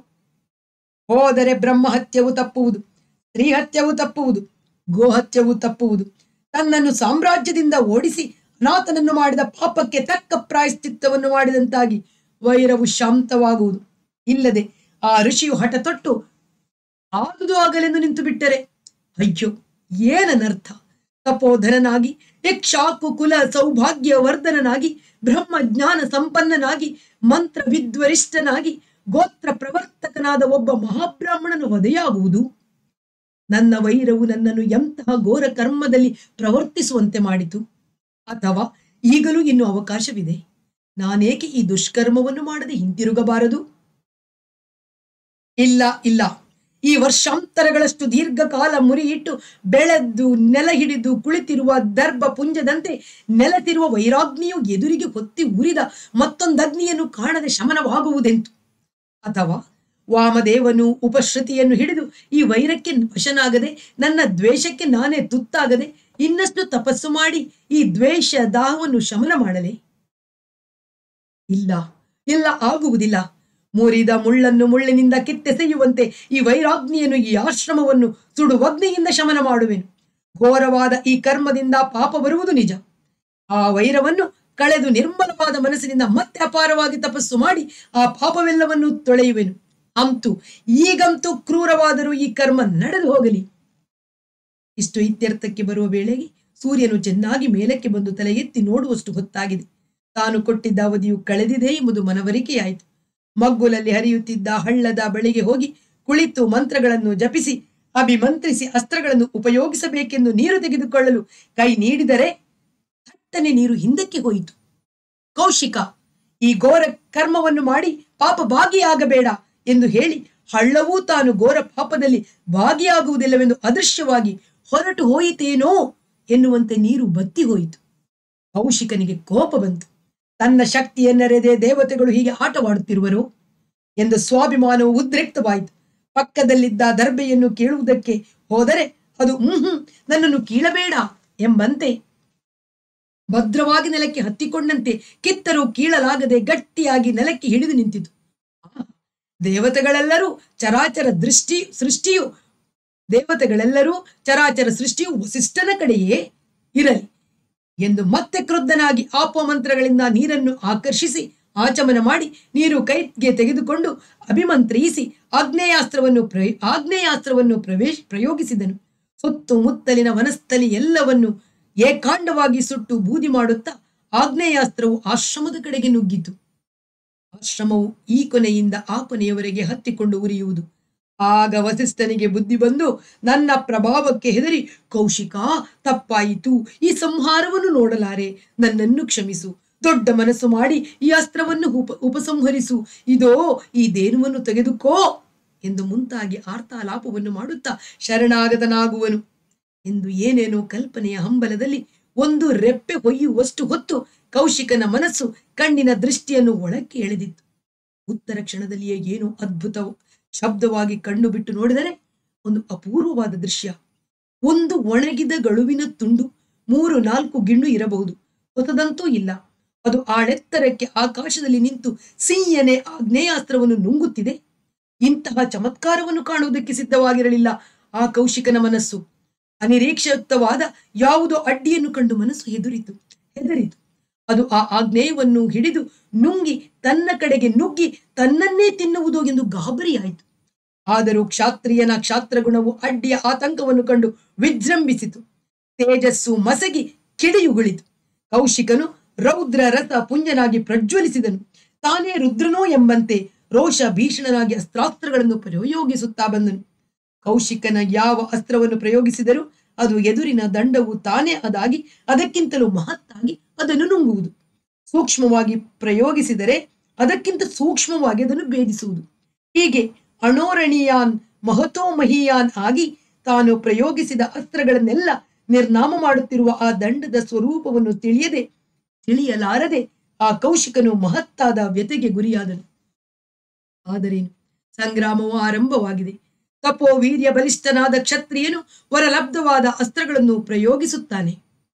ಹೋದರೆ ಬ್ರಹ್ಮಹತ್ಯವು ತಪ್ಪುವುದು ಸ್ತ್ರೀಹತ್ಯವು ತಪ್ಪುವುದು ಗೋಹತ್ಯವು ತಪ್ಪುವುದು ತನ್ನನ್ನು ಸಾಮ್ರಾಜ್ಯದಿಂದ ಓಡಿಸಿ ಅನಾಥನನ್ನು ಮಾಡಿದ ಪಾಪಕ್ಕೆ ತಕ್ಕ ಪ್ರಾಯಶ್ಚಿತ್ತವನ್ನು ಮಾಡಿದಂತಾಗಿ ವೈರವು ಶಾಂತವಾಗುವುದು ಇಲ್ಲದೆ ಆ ಋಷಿಯು ಹಠ ತೊಟ್ಟು ಆದುದು ಆಗಲೆಂದು ನಿಂತು ಬಿಟ್ಟರೆ ಅಯ್ಯೋ ಏನನರ್ಥ ತಪೋಧನನಾಗಿ ಇಕ್ಷಾಕು ಕುಲ ಸೌಭಾಗ್ಯ ವರ್ಧನನಾಗಿ ಬ್ರಹ್ಮ ಜ್ಞಾನ ಸಂಪನ್ನನಾಗಿ ಮಂತ್ರ ವಿದ್ವರಿಷ್ಠನಾಗಿ ಗೋತ್ರ ಪ್ರವರ್ತಕನಾದ ಒಬ್ಬ ಮಹಾಬ್ರಾಹ್ಮಣನ ವಧೆಯಾಗುವುದು ನನ್ನ ವೈರವು ನನ್ನನ್ನು ಎಂತಹ ಘೋರ ಕರ್ಮದಲ್ಲಿ ಪ್ರವರ್ತಿಸುವಂತೆ ಮಾಡಿತು ಅಥವಾ ಈಗಲೂ ಇನ್ನು ಅವಕಾಶವಿದೆ ನಾನೇಕೆ ಈ ದುಷ್ಕರ್ಮವನ್ನು ಮಾಡದೆ ಹಿಂತಿರುಗಬಾರದು ಇಲ್ಲ ಇಲ್ಲ ಈ ವರ್ಷಾಂತರಗಳಷ್ಟು ದೀರ್ಘಕಾಲ ಮುರಿಯಿಟ್ಟು ಬೆಳೆದ್ದು ನೆಲ ಹಿಡಿದು ಕುಳಿತಿರುವ ದರ್ಭ ಪುಂಜದಂತೆ ನೆಲೆತಿರುವ ವೈರಾಗ್ನಿಯು ಎದುರಿಗೆ ಹೊತ್ತಿ ಉರಿದ ಮತ್ತೊಂದಗ್ನಿಯನ್ನು ಕಾಣದೆ ಶಮನವಾಗುವುದೆಂತು ಅಥವಾ ವಾಮದೇವನು ಉಪಶ್ರುತಿಯನ್ನು ಹಿಡಿದು ಈ ವೈರಕ್ಕೆ ವಶನಾಗದೆ ನನ್ನ ದ್ವೇಷಕ್ಕೆ ನಾನೇ ತುತ್ತಾಗದೆ ಇನ್ನಷ್ಟು ತಪಸ್ಸು ಮಾಡಿ ಈ ದ್ವೇಷ ದಾಹವನ್ನು ಶಮನ ಮಾಡಲೆ ಇಲ್ಲ ಇಲ್ಲ ಆಗುವುದಿಲ್ಲ ಮುರಿದ ಮುಳ್ಳನ್ನು ಮುಳ್ಳಿನಿಂದ ಕಿತ್ತೆಸೆಯುವಂತೆ ಈ ವೈರಾಗ್ನಿಯನ್ನು ಈ ಆಶ್ರಮವನ್ನು ಸುಡುವಗ್ನಿಯಿಂದ ಶಮನ ಮಾಡುವೆನು ಘೋರವಾದ ಈ ಕರ್ಮದಿಂದ ಪಾಪ ಬರುವುದು ನಿಜ ಆ ವೈರವನ್ನು ಕಳೆದು ನಿರ್ಮಲವಾದ ಮನಸ್ಸಿನಿಂದ ಮತ್ತೆ ಅಪಾರವಾಗಿ ತಪಸ್ಸು ಮಾಡಿ ಆ ಪಾಪವೆಲ್ಲವನ್ನು ತೊಳೆಯುವೆನು ಅಂತೂ ಈಗಂತೂ ಕ್ರೂರವಾದರೂ ಈ ಕರ್ಮ ನಡೆದು ಹೋಗಲಿ ಇಷ್ಟು ಇತ್ಯರ್ಥಕ್ಕೆ ಬರುವ ವೇಳೆಗೆ ಸೂರ್ಯನು ಚೆನ್ನಾಗಿ ಮೇಲಕ್ಕೆ ಬಂದು ತಲೆ ಎತ್ತಿ ನೋಡುವಷ್ಟು ಹೊತ್ತಾಗಿದೆ ತಾನು ಕೊಟ್ಟಿದ್ದ ಅವಧಿಯು ಕಳೆದಿದೆ ಎಂಬುದು ಮನವರಿಕೆಯಾಯಿತು ಮಗ್ಗುಲಲ್ಲಿ ಹರಿಯುತ್ತಿದ್ದ ಹಳ್ಳದ ಬಳಿಗೆ ಹೋಗಿ ಕುಳಿತು ಮಂತ್ರಗಳನ್ನು ಜಪಿಸಿ ಅಭಿಮಂತ್ರಿಸಿ ಅಸ್ತ್ರಗಳನ್ನು ಉಪಯೋಗಿಸಬೇಕೆಂದು ನೀರು ತೆಗೆದುಕೊಳ್ಳಲು ಕೈ ನೀಡಿದರೆ ಥಟ್ಟನೆ ನೀರು ಹಿಂದಕ್ಕೆ ಹೋಯಿತು ಕೌಶಿಕ ಈ ಘೋರ ಕರ್ಮವನ್ನು ಮಾಡಿ ಪಾಪ ಭಾಗಿಯಾಗಬೇಡ ಎಂದು ಹೇಳಿ ಹಳ್ಳವೂ ತಾನು ಘೋರ ಪಾಪದಲ್ಲಿ ಭಾಗಿಯಾಗುವುದಿಲ್ಲವೆಂದು ಅದೃಶ್ಯವಾಗಿ ಹೊರಟು ಹೋಯಿತೇನೋ ಎನ್ನುವಂತೆ ನೀರು ಬತ್ತಿ ಹೋಯಿತು ಕೌಶಿಕನಿಗೆ ಕೋಪ ಬಂತು ತನ್ನ ಶಕ್ತಿಯನ್ನರೆದೆ ದೇವತೆಗಳು ಹೀಗೆ ಆಟವಾಡುತ್ತಿರುವರು ಎಂದು ಸ್ವಾಭಿಮಾನವು ಉದ್ರಿಕ್ತವಾಯಿತು ಪಕ್ಕದಲ್ಲಿದ್ದ ದರ್ಬೆಯನ್ನು ಕೀಳುವುದಕ್ಕೆ ಹೋದರೆ ಅದು ಹ್ಮ್ ನನ್ನನ್ನು ಕೀಳಬೇಡ ಎಂಬಂತೆ ಭದ್ರವಾಗಿ ನೆಲಕ್ಕೆ ಹತ್ತಿಕೊಂಡಂತೆ ಕಿತ್ತರೂ ಕೀಳಲಾಗದೆ ಗಟ್ಟಿಯಾಗಿ ನೆಲಕ್ಕೆ ಹಿಡಿದು ನಿಂತಿತು ಆ, ದೇವತೆಗಳೆಲ್ಲರೂ ಚರಾಚರ ದೃಷ್ಟಿ ಸೃಷ್ಟಿಯು ದೇವತೆಗಳೆಲ್ಲರೂ ಚರಾಚರ ಸೃಷ್ಟಿಯು ವಸಿಷ್ಠನ ಕಡೆಯೇ ಇರಲಿ ಎಂದು ಮತ್ತೆ ಕ್ರುದ್ಧನಾಗಿ ಆಪಮಂತ್ರಗಳಿಂದ ನೀರನ್ನು ಆಕರ್ಷಿಸಿ ಆಚಮನ ಮಾಡಿ ನೀರು ಕೈಗೆ ತೆಗೆದುಕೊಂಡು ಅಭಿಮಂತ್ರಿಸಿ ಆಗ್ನೇಯಾಸ್ತ್ರವನ್ನು ಪ್ರಯ ಆಗ್ನೇಯಾಸ್ತ್ರವನ್ನು ಪ್ರವೇಶ ಪ್ರಯೋಗಿಸಿದನು ಸುತ್ತಮುತ್ತಲಿನ ವನಸ್ಥಲಿ ಎಲ್ಲವನ್ನು ಏಕಾಂಡವಾಗಿ ಸುಟ್ಟು ಬೂದಿ ಮಾಡುತ್ತಾ ಆಗ್ನೇಯಾಸ್ತ್ರವು ಆಶ್ರಮದ ಕಡೆಗೆ ನುಗ್ಗಿತು ಆಶ್ರಮವು ಈ ಕೊನೆಯಿಂದ ಆ ಕೊನೆಯವರೆಗೆ ಹತ್ತಿಕೊಂಡು ಉರಿಯುವುದು ಆಗ ವಸಿಷ್ಠನಿಗೆ ಬುದ್ಧಿ ಬಂದು ನನ್ನ ಪ್ರಭಾವಕ್ಕೆ ಹೆದರಿ ಕೌಶಿಕ ತಪ್ಪಾಯಿತು ಈ ಸಂಹಾರವನ್ನು ನೋಡಲಾರೆ ನನ್ನನ್ನು ಕ್ಷಮಿಸು ದೊಡ್ಡ ಮನಸ್ಸು ಮಾಡಿ ಈ ಅಸ್ತ್ರವನ್ನು ಉಪ ಉಪಸಂಹರಿಸು ಇದೋ ಈ ದೇನುವನ್ನು ತೆಗೆದುಕೋ ಎಂದು ಮುಂತಾಗಿ ಆರ್ತಾಲಾಪವನ್ನು ಮಾಡುತ್ತಾ ಶರಣಾಗತನಾಗುವನು ಎಂದು ಏನೇನೋ ಕಲ್ಪನೆಯ ಹಂಬಲದಲ್ಲಿ ಒಂದು ರೆಪ್ಪೆ ಹೊಯ್ಯುವಷ್ಟು ಹೊತ್ತು ಕೌಶಿಕನ ಮನಸ್ಸು ಕಣ್ಣಿನ ದೃಷ್ಟಿಯನ್ನು ಒಳಕ್ಕೆ ಎಳೆದಿತ್ತು ಉತ್ತರ ಕ್ಷಣದಲ್ಲಿಯೇ ಏನೋ ಅದ್ಭುತ ಶಬ್ದವಾಗಿ ಕಣ್ಣು ಬಿಟ್ಟು ನೋಡಿದರೆ ಒಂದು ಅಪೂರ್ವವಾದ ದೃಶ್ಯ ಒಂದು ಒಣಗಿದ ಗಳುವಿನ ತುಂಡು ಮೂರು ನಾಲ್ಕು ಗಿಣ್ಣು ಇರಬಹುದು ಹೊಸದಂತೂ ಇಲ್ಲ ಅದು ಆಳೆತ್ತರಕ್ಕೆ ಆಕಾಶದಲ್ಲಿ ನಿಂತು ಸಿಂಯನೆ ಆಗ್ನೇಯಾಸ್ತ್ರವನ್ನು ನುಂಗುತ್ತಿದೆ ಇಂತಹ ಚಮತ್ಕಾರವನ್ನು ಕಾಣುವುದಕ್ಕೆ ಸಿದ್ಧವಾಗಿರಲಿಲ್ಲ ಆ ಕೌಶಿಕನ ಮನಸ್ಸು ಅನಿರೀಕ್ಷಿತವಾದ ಯಾವುದೋ ಅಡ್ಡಿಯನ್ನು ಕಂಡು ಮನಸ್ಸು ಹೆದರಿತು ಹೆದರಿತು ಅದು ಆ ಆಗ್ನೇಯವನ್ನು ಹಿಡಿದು ನುಂಗಿ ತನ್ನ ಕಡೆಗೆ ನುಗ್ಗಿ ತನ್ನನ್ನೇ ತಿನ್ನುವುದು ಎಂದು ಗಾಬರಿಯಾಯಿತು ಆದರೂ ಕ್ಷಾತ್ರಿಯನ ಕ್ಷಾತ್ರಗುಣವು ಅಡ್ಡಿಯ ಆತಂಕವನ್ನು ಕಂಡು ವಿಜೃಂಭಿಸಿತು ತೇಜಸ್ಸು ಮಸಗಿ ಕಿಡಿಯುಗುಳಿತು ಕೌಶಿಕನು ರೌದ್ರ ರಥ ಪುಂಜನಾಗಿ ಪ್ರಜ್ವಲಿಸಿದನು ತಾನೇ ರುದ್ರನೋ ಎಂಬಂತೆ ರೋಷ ಭೀಷಣನಾಗಿ ಅಸ್ತ್ರಾಸ್ತ್ರಗಳನ್ನು ಪ್ರಯೋಗಿಸುತ್ತಾ ಬಂದನು ಕೌಶಿಕನ ಯಾವ ಅಸ್ತ್ರವನ್ನು ಪ್ರಯೋಗಿಸಿದರೂ ಅದು ಎದುರಿನ ದಂಡವು ತಾನೇ ಅದಾಗಿ ಅದಕ್ಕಿಂತಲೂ ಮಹತ್ತಾಗಿ ಅದನ್ನು ನುಂಗುವುದು ಸೂಕ್ಷ್ಮವಾಗಿ ಪ್ರಯೋಗಿಸಿದರೆ ಅದಕ್ಕಿಂತ ಸೂಕ್ಷ್ಮವಾಗಿ ಅದನ್ನು ಭೇದಿಸುವುದು ಹೀಗೆ ಅಣೋರಣೀಯಾನ್ ಮಹತೋಮಹೀಯಾನ್ ಆಗಿ ತಾನು ಪ್ರಯೋಗಿಸಿದ ಅಸ್ತ್ರಗಳನ್ನೆಲ್ಲ ನಿರ್ನಾಮ ಮಾಡುತ್ತಿರುವ ಆ ದಂಡದ ಸ್ವರೂಪವನ್ನು ತಿಳಿಯದೆ ತಿಳಿಯಲಾರದೆ ಆ ಕೌಶಿಕನು ಮಹತ್ತಾದ ವ್ಯತೆಗೆ ಗುರಿಯಾದನು ಆದರೇನು ಸಂಗ್ರಾಮವು ಆರಂಭವಾಗಿದೆ ತಪೋ ವೀರ್ಯ ಬಲಿಷ್ಠನಾದ ಕ್ಷತ್ರಿಯನು ವರಲಬ್ಧವಾದ ಅಸ್ತ್ರಗಳನ್ನು ಪ್ರಯೋಗಿಸುತ್ತಾನೆ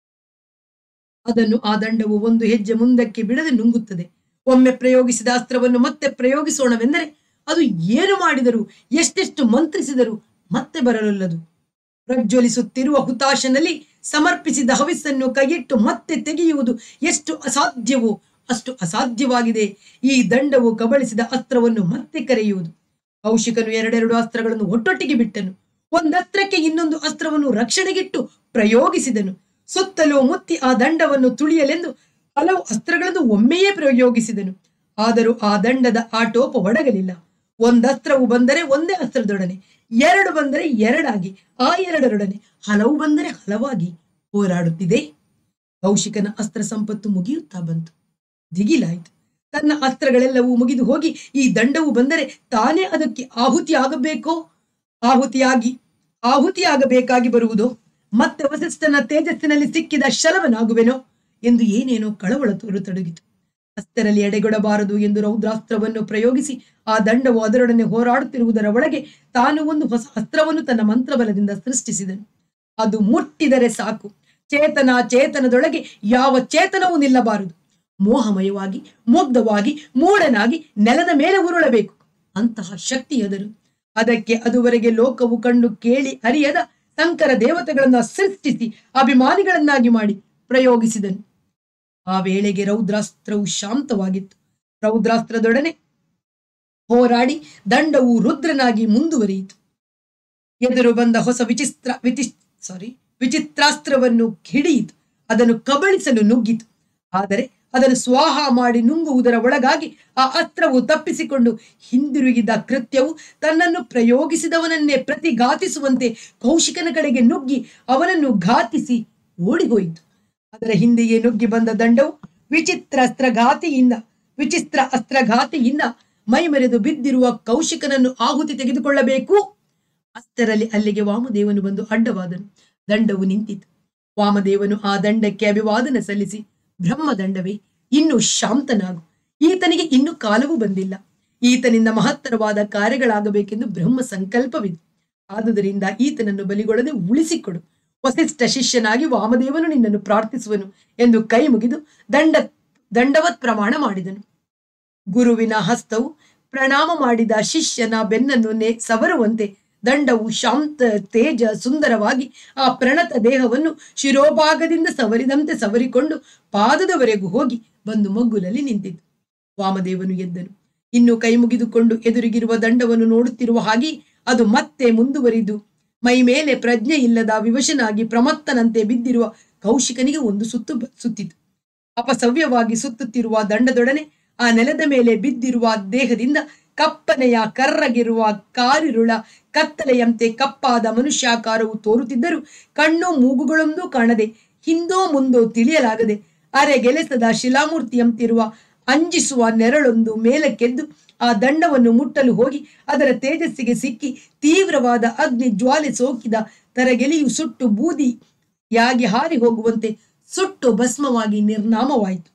ಅದನ್ನು ಆ ದಂಡವು ಒಂದು ಹೆಜ್ಜೆ ಮುಂದಕ್ಕೆ ಬಿಡದೆ ನುಂಗುತ್ತದೆ ಒಮ್ಮೆ ಪ್ರಯೋಗಿಸಿದ ಅಸ್ತ್ರವನ್ನು ಮತ್ತೆ ಪ್ರಯೋಗಿಸೋಣವೆಂದರೆ ಅದು ಏನು ಮಾಡಿದರೂ ಎಷ್ಟೆಷ್ಟು ಮಂತ್ರಿಸಿದರೂ ಮತ್ತೆ ಬರಲೊಲ್ಲದು ಪ್ರಜ್ವಲಿಸುತ್ತಿರುವ ಹುತಾಶನಲ್ಲಿ ಸಮರ್ಪಿಸಿದ ಹವಿಸ್ಸನ್ನು ಕೈಯಿಟ್ಟು ಮತ್ತೆ ತೆಗೆಯುವುದು ಎಷ್ಟು ಅಸಾಧ್ಯವೋ ಅಷ್ಟು ಅಸಾಧ್ಯವಾಗಿದೆ ಈ ದಂಡವು ಕಬಳಿಸಿದ ಅಸ್ತ್ರವನ್ನು ಮತ್ತೆ ಕರೆಯುವುದು ಕೌಶಿಕನು ಎರಡೆರಡು ಅಸ್ತ್ರಗಳನ್ನು ಒಟ್ಟೊಟ್ಟಿಗೆ ಬಿಟ್ಟನು ಒಂದಸ್ತ್ರಕ್ಕೆ ಇನ್ನೊಂದು ಅಸ್ತ್ರವನ್ನು ರಕ್ಷಣೆಗಿಟ್ಟು ಪ್ರಯೋಗಿಸಿದನು ಸುತ್ತಲೂ ಮುತ್ತಿ ಆ ದಂಡವನ್ನು ತುಳಿಯಲೆಂದು ಹಲವು ಅಸ್ತ್ರಗಳನ್ನು ಒಮ್ಮೆಯೇ ಪ್ರಯೋಗಿಸಿದನು ಆದರೂ ಆ ದಂಡದ ಆಟೋಪ ಒಡಗಲಿಲ್ಲ ಒಂದಸ್ತ್ರವು ಬಂದರೆ ಒಂದೇ ಅಸ್ತ್ರದೊಡನೆ ಎರಡು ಬಂದರೆ ಎರಡಾಗಿ ಆ ಎರಡರೊಡನೆ ಹಲವು ಬಂದರೆ ಹಲವಾಗಿ ಹೋರಾಡುತ್ತಿದೆ ಕೌಶಿಕನ ಅಸ್ತ್ರ ಸಂಪತ್ತು ಮುಗಿಯುತ್ತಾ ಬಂತು ದಿಗಿಲಾಯಿತು ತನ್ನ ಅಸ್ತ್ರಗಳೆಲ್ಲವೂ ಮುಗಿದು ಹೋಗಿ ಈ ದಂಡವು ಬಂದರೆ ತಾನೇ ಅದಕ್ಕೆ ಆಹುತಿ ಆಗಬೇಕೋ ಆಹುತಿಯಾಗಿ ಆಹುತಿಯಾಗಬೇಕಾಗಿ ಬರುವುದೋ ಮತ್ತೆ ವಸಿಷ್ಠನ ತೇಜಸ್ಸಿನಲ್ಲಿ ಸಿಕ್ಕಿದ ಶಲವನಾಗುವೆನೋ ಎಂದು ಏನೇನೋ ಕಳವಳ ತೋರತೊಡಗಿತು ಅಷ್ಟರಲ್ಲಿ ಎಡೆಗೊಡಬಾರದು ಎಂದು ರೌದ್ರಾಸ್ತ್ರವನ್ನು ಪ್ರಯೋಗಿಸಿ ಆ ದಂಡವು ಅದರೊಡನೆ ಹೋರಾಡುತ್ತಿರುವುದರ ಒಳಗೆ ತಾನು ಒಂದು ಹೊಸ ಅಸ್ತ್ರವನ್ನು ತನ್ನ ಮಂತ್ರಬಲದಿಂದ ಸೃಷ್ಟಿಸಿದನು ಅದು ಮುಟ್ಟಿದರೆ ಸಾಕು ಚೇತನ ಚೇತನದೊಳಗೆ ಯಾವ ಚೇತನವೂ ನಿಲ್ಲಬಾರದು ಮೋಹಮಯವಾಗಿ ಮುಗ್ಧವಾಗಿ ಮೂಢನಾಗಿ ನೆಲದ ಮೇಲೆ ಉರುಳಬೇಕು ಅಂತಹ ಶಕ್ತಿಯದರು ಅದಕ್ಕೆ ಅದುವರೆಗೆ ಲೋಕವು ಕಂಡು ಕೇಳಿ ಅರಿಯದ ಸಂಕರ ದೇವತೆಗಳನ್ನ ಸೃಷ್ಟಿಸಿ ಅಭಿಮಾನಿಗಳನ್ನಾಗಿ ಮಾಡಿ ಪ್ರಯೋಗಿಸಿದನು ಆ ವೇಳೆಗೆ ರೌದ್ರಾಸ್ತ್ರವು ಶಾಂತವಾಗಿತ್ತು ರೌದ್ರಾಸ್ತ್ರದೊಡನೆ ಹೋರಾಡಿ ದಂಡವು ರುದ್ರನಾಗಿ ಮುಂದುವರಿಯಿತು ಎದುರು ಬಂದ ಹೊಸ ವಿಚಿತ್ರ ವಿಚಿ ಸಾರಿ ವಿಚಿತ್ರಾಸ್ತ್ರವನ್ನು ಹಿಡಿಯಿತು ಅದನ್ನು ಕಬಳಿಸಲು ನುಗ್ಗಿತು ಆದರೆ ಅದನ್ನು ಸ್ವಾಹ ಮಾಡಿ ನುಂಗುವುದರ ಒಳಗಾಗಿ ಆ ಅಸ್ತ್ರವು ತಪ್ಪಿಸಿಕೊಂಡು ಹಿಂದಿರುಗಿದ ಕೃತ್ಯವು ತನ್ನನ್ನು ಪ್ರಯೋಗಿಸಿದವನನ್ನೇ ಪ್ರತಿಘಾತಿಸುವಂತೆ ಕೌಶಿಕನ ಕಡೆಗೆ ನುಗ್ಗಿ ಅವನನ್ನು ಘಾತಿಸಿ ಓಡಿಹೋಯಿತು ಅದರ ಹಿಂದೆಯೇ ನುಗ್ಗಿ ಬಂದ ದಂಡವು ವಿಚಿತ್ರ ಅಸ್ತ್ರಘಾತಿಯಿಂದ ವಿಚಿತ್ರ ಅಸ್ತ್ರಘಾತಿಯಿಂದ ಮೈಮರೆದು ಬಿದ್ದಿರುವ ಕೌಶಿಕನನ್ನು ಆಹುತಿ ತೆಗೆದುಕೊಳ್ಳಬೇಕು ಅಷ್ಟರಲ್ಲಿ ಅಲ್ಲಿಗೆ ವಾಮದೇವನು ಬಂದು ಅಡ್ಡವಾದನು ದಂಡವು ನಿಂತಿತು ವಾಮದೇವನು ಆ ದಂಡಕ್ಕೆ ಅಭಿವಾದನ ಸಲ್ಲಿಸಿ ಬ್ರಹ್ಮದಂಡವೇ ಇನ್ನು ಶಾಂತನಾಗು ಈತನಿಗೆ ಇನ್ನು ಕಾಲವೂ ಬಂದಿಲ್ಲ ಈತನಿಂದ ಮಹತ್ತರವಾದ ಕಾರ್ಯಗಳಾಗಬೇಕೆಂದು ಬ್ರಹ್ಮ ಸಂಕಲ್ಪವಿದೆ ಆದುದರಿಂದ ಈತನನ್ನು ಬಲಿಗೊಡದೆ ಉಳಿಸಿಕೊಡು ವಸಿಷ್ಠ ಶಿಷ್ಯನಾಗಿ ವಾಮದೇವನು ನಿನ್ನನ್ನು ಪ್ರಾರ್ಥಿಸುವನು ಎಂದು ಕೈ ಮುಗಿದು ದಂಡ ದಂಡವತ್ ಪ್ರಮಾಣ ಮಾಡಿದನು ಗುರುವಿನ ಹಸ್ತವು ಪ್ರಣಾಮ ಮಾಡಿದ ಶಿಷ್ಯನ ಬೆನ್ನನ್ನು ನೆ ಸವರುವಂತೆ ದಂಡವು ಶಾಂತ ತೇಜ ಸುಂದರವಾಗಿ ಆ ಪ್ರಣತ ದೇಹವನ್ನು ಶಿರೋಭಾಗದಿಂದ ಸವರಿದಂತೆ ಸವರಿಕೊಂಡು ಪಾದದವರೆಗೂ ಹೋಗಿ ಬಂದು ಮಗ್ಗುಲಲ್ಲಿ ನಿಂತಿತು ವಾಮದೇವನು ಎದ್ದನು ಇನ್ನು ಕೈ ಮುಗಿದುಕೊಂಡು ಎದುರಿಗಿರುವ ದಂಡವನ್ನು ನೋಡುತ್ತಿರುವ ಹಾಗೆ ಅದು ಮತ್ತೆ ಮುಂದುವರಿದು ಮೈ ಮೇಲೆ ಪ್ರಜ್ಞೆ ಇಲ್ಲದ ವಿವಶನಾಗಿ ಪ್ರಮತ್ತನಂತೆ ಬಿದ್ದಿರುವ ಕೌಶಿಕನಿಗೆ ಒಂದು ಸುತ್ತು ಬ- ಸುತ್ತಿತು ಅಪಸವ್ಯವಾಗಿ ಸುತ್ತುತ್ತಿರುವ ದಂಡದೊಡನೆ ಆ ನೆಲದ ಮೇಲೆ ಬಿದ್ದಿರುವ ದೇಹದಿಂದ ಕಪ್ಪನೆಯ ಕರ್ರಗಿರುವ ಕಾರಿರುಳ ಕತ್ತಲೆಯಂತೆ ಕಪ್ಪಾದ ಮನುಷ್ಯಾಕಾರವು ತೋರುತ್ತಿದ್ದರೂ ಕಣ್ಣು ಮೂಗುಗಳೊಂದೂ ಕಾಣದೆ ಹಿಂದೋ ಮುಂದೋ ತಿಳಿಯಲಾಗದೆ ಅರೆಗೆಲೆಸದ ಶಿಲಾಮೂರ್ತಿಯಂತಿರುವ ಅಂಜಿಸುವ ನೆರಳೊಂದು ಮೇಲಕ್ಕೆದ್ದು ಆ ದಂಡವನ್ನು ಮುಟ್ಟಲು ಹೋಗಿ ಅದರ ತೇಜಸ್ಸಿಗೆ ಸಿಕ್ಕಿ ತೀವ್ರವಾದ ಅಗ್ನಿ ಜ್ವಾಲೆ ಸೋಕಿದ ತರಗೆಲೆಯು ಸುಟ್ಟು ಬೂದಿಯಾಗಿ ಹಾರಿ ಹೋಗುವಂತೆ ಸುಟ್ಟು ಭಸ್ಮವಾಗಿ ನಿರ್ನಾಮವಾಯಿತು